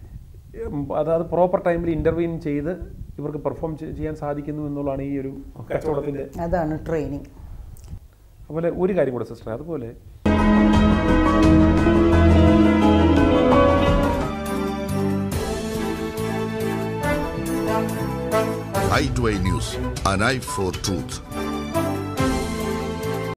അതായത് പ്രോപ്പർ ടൈമിൽ ഇൻ്റർവ്യൂൻ ചെയ്ത് ഇവർക്ക് പെർഫോം ചെയ്യാൻ സാധിക്കുന്നു എന്നുള്ളതാണ് ഈ ഒരു കച്ചവടത്തിൻ്റെ അതാണ് ട്രെയിനിങ് അതുപോലെ ഒരു കാര്യം കൂടെ സിസ്റ്റർ അതുപോലെ i2i News, an eye for truth.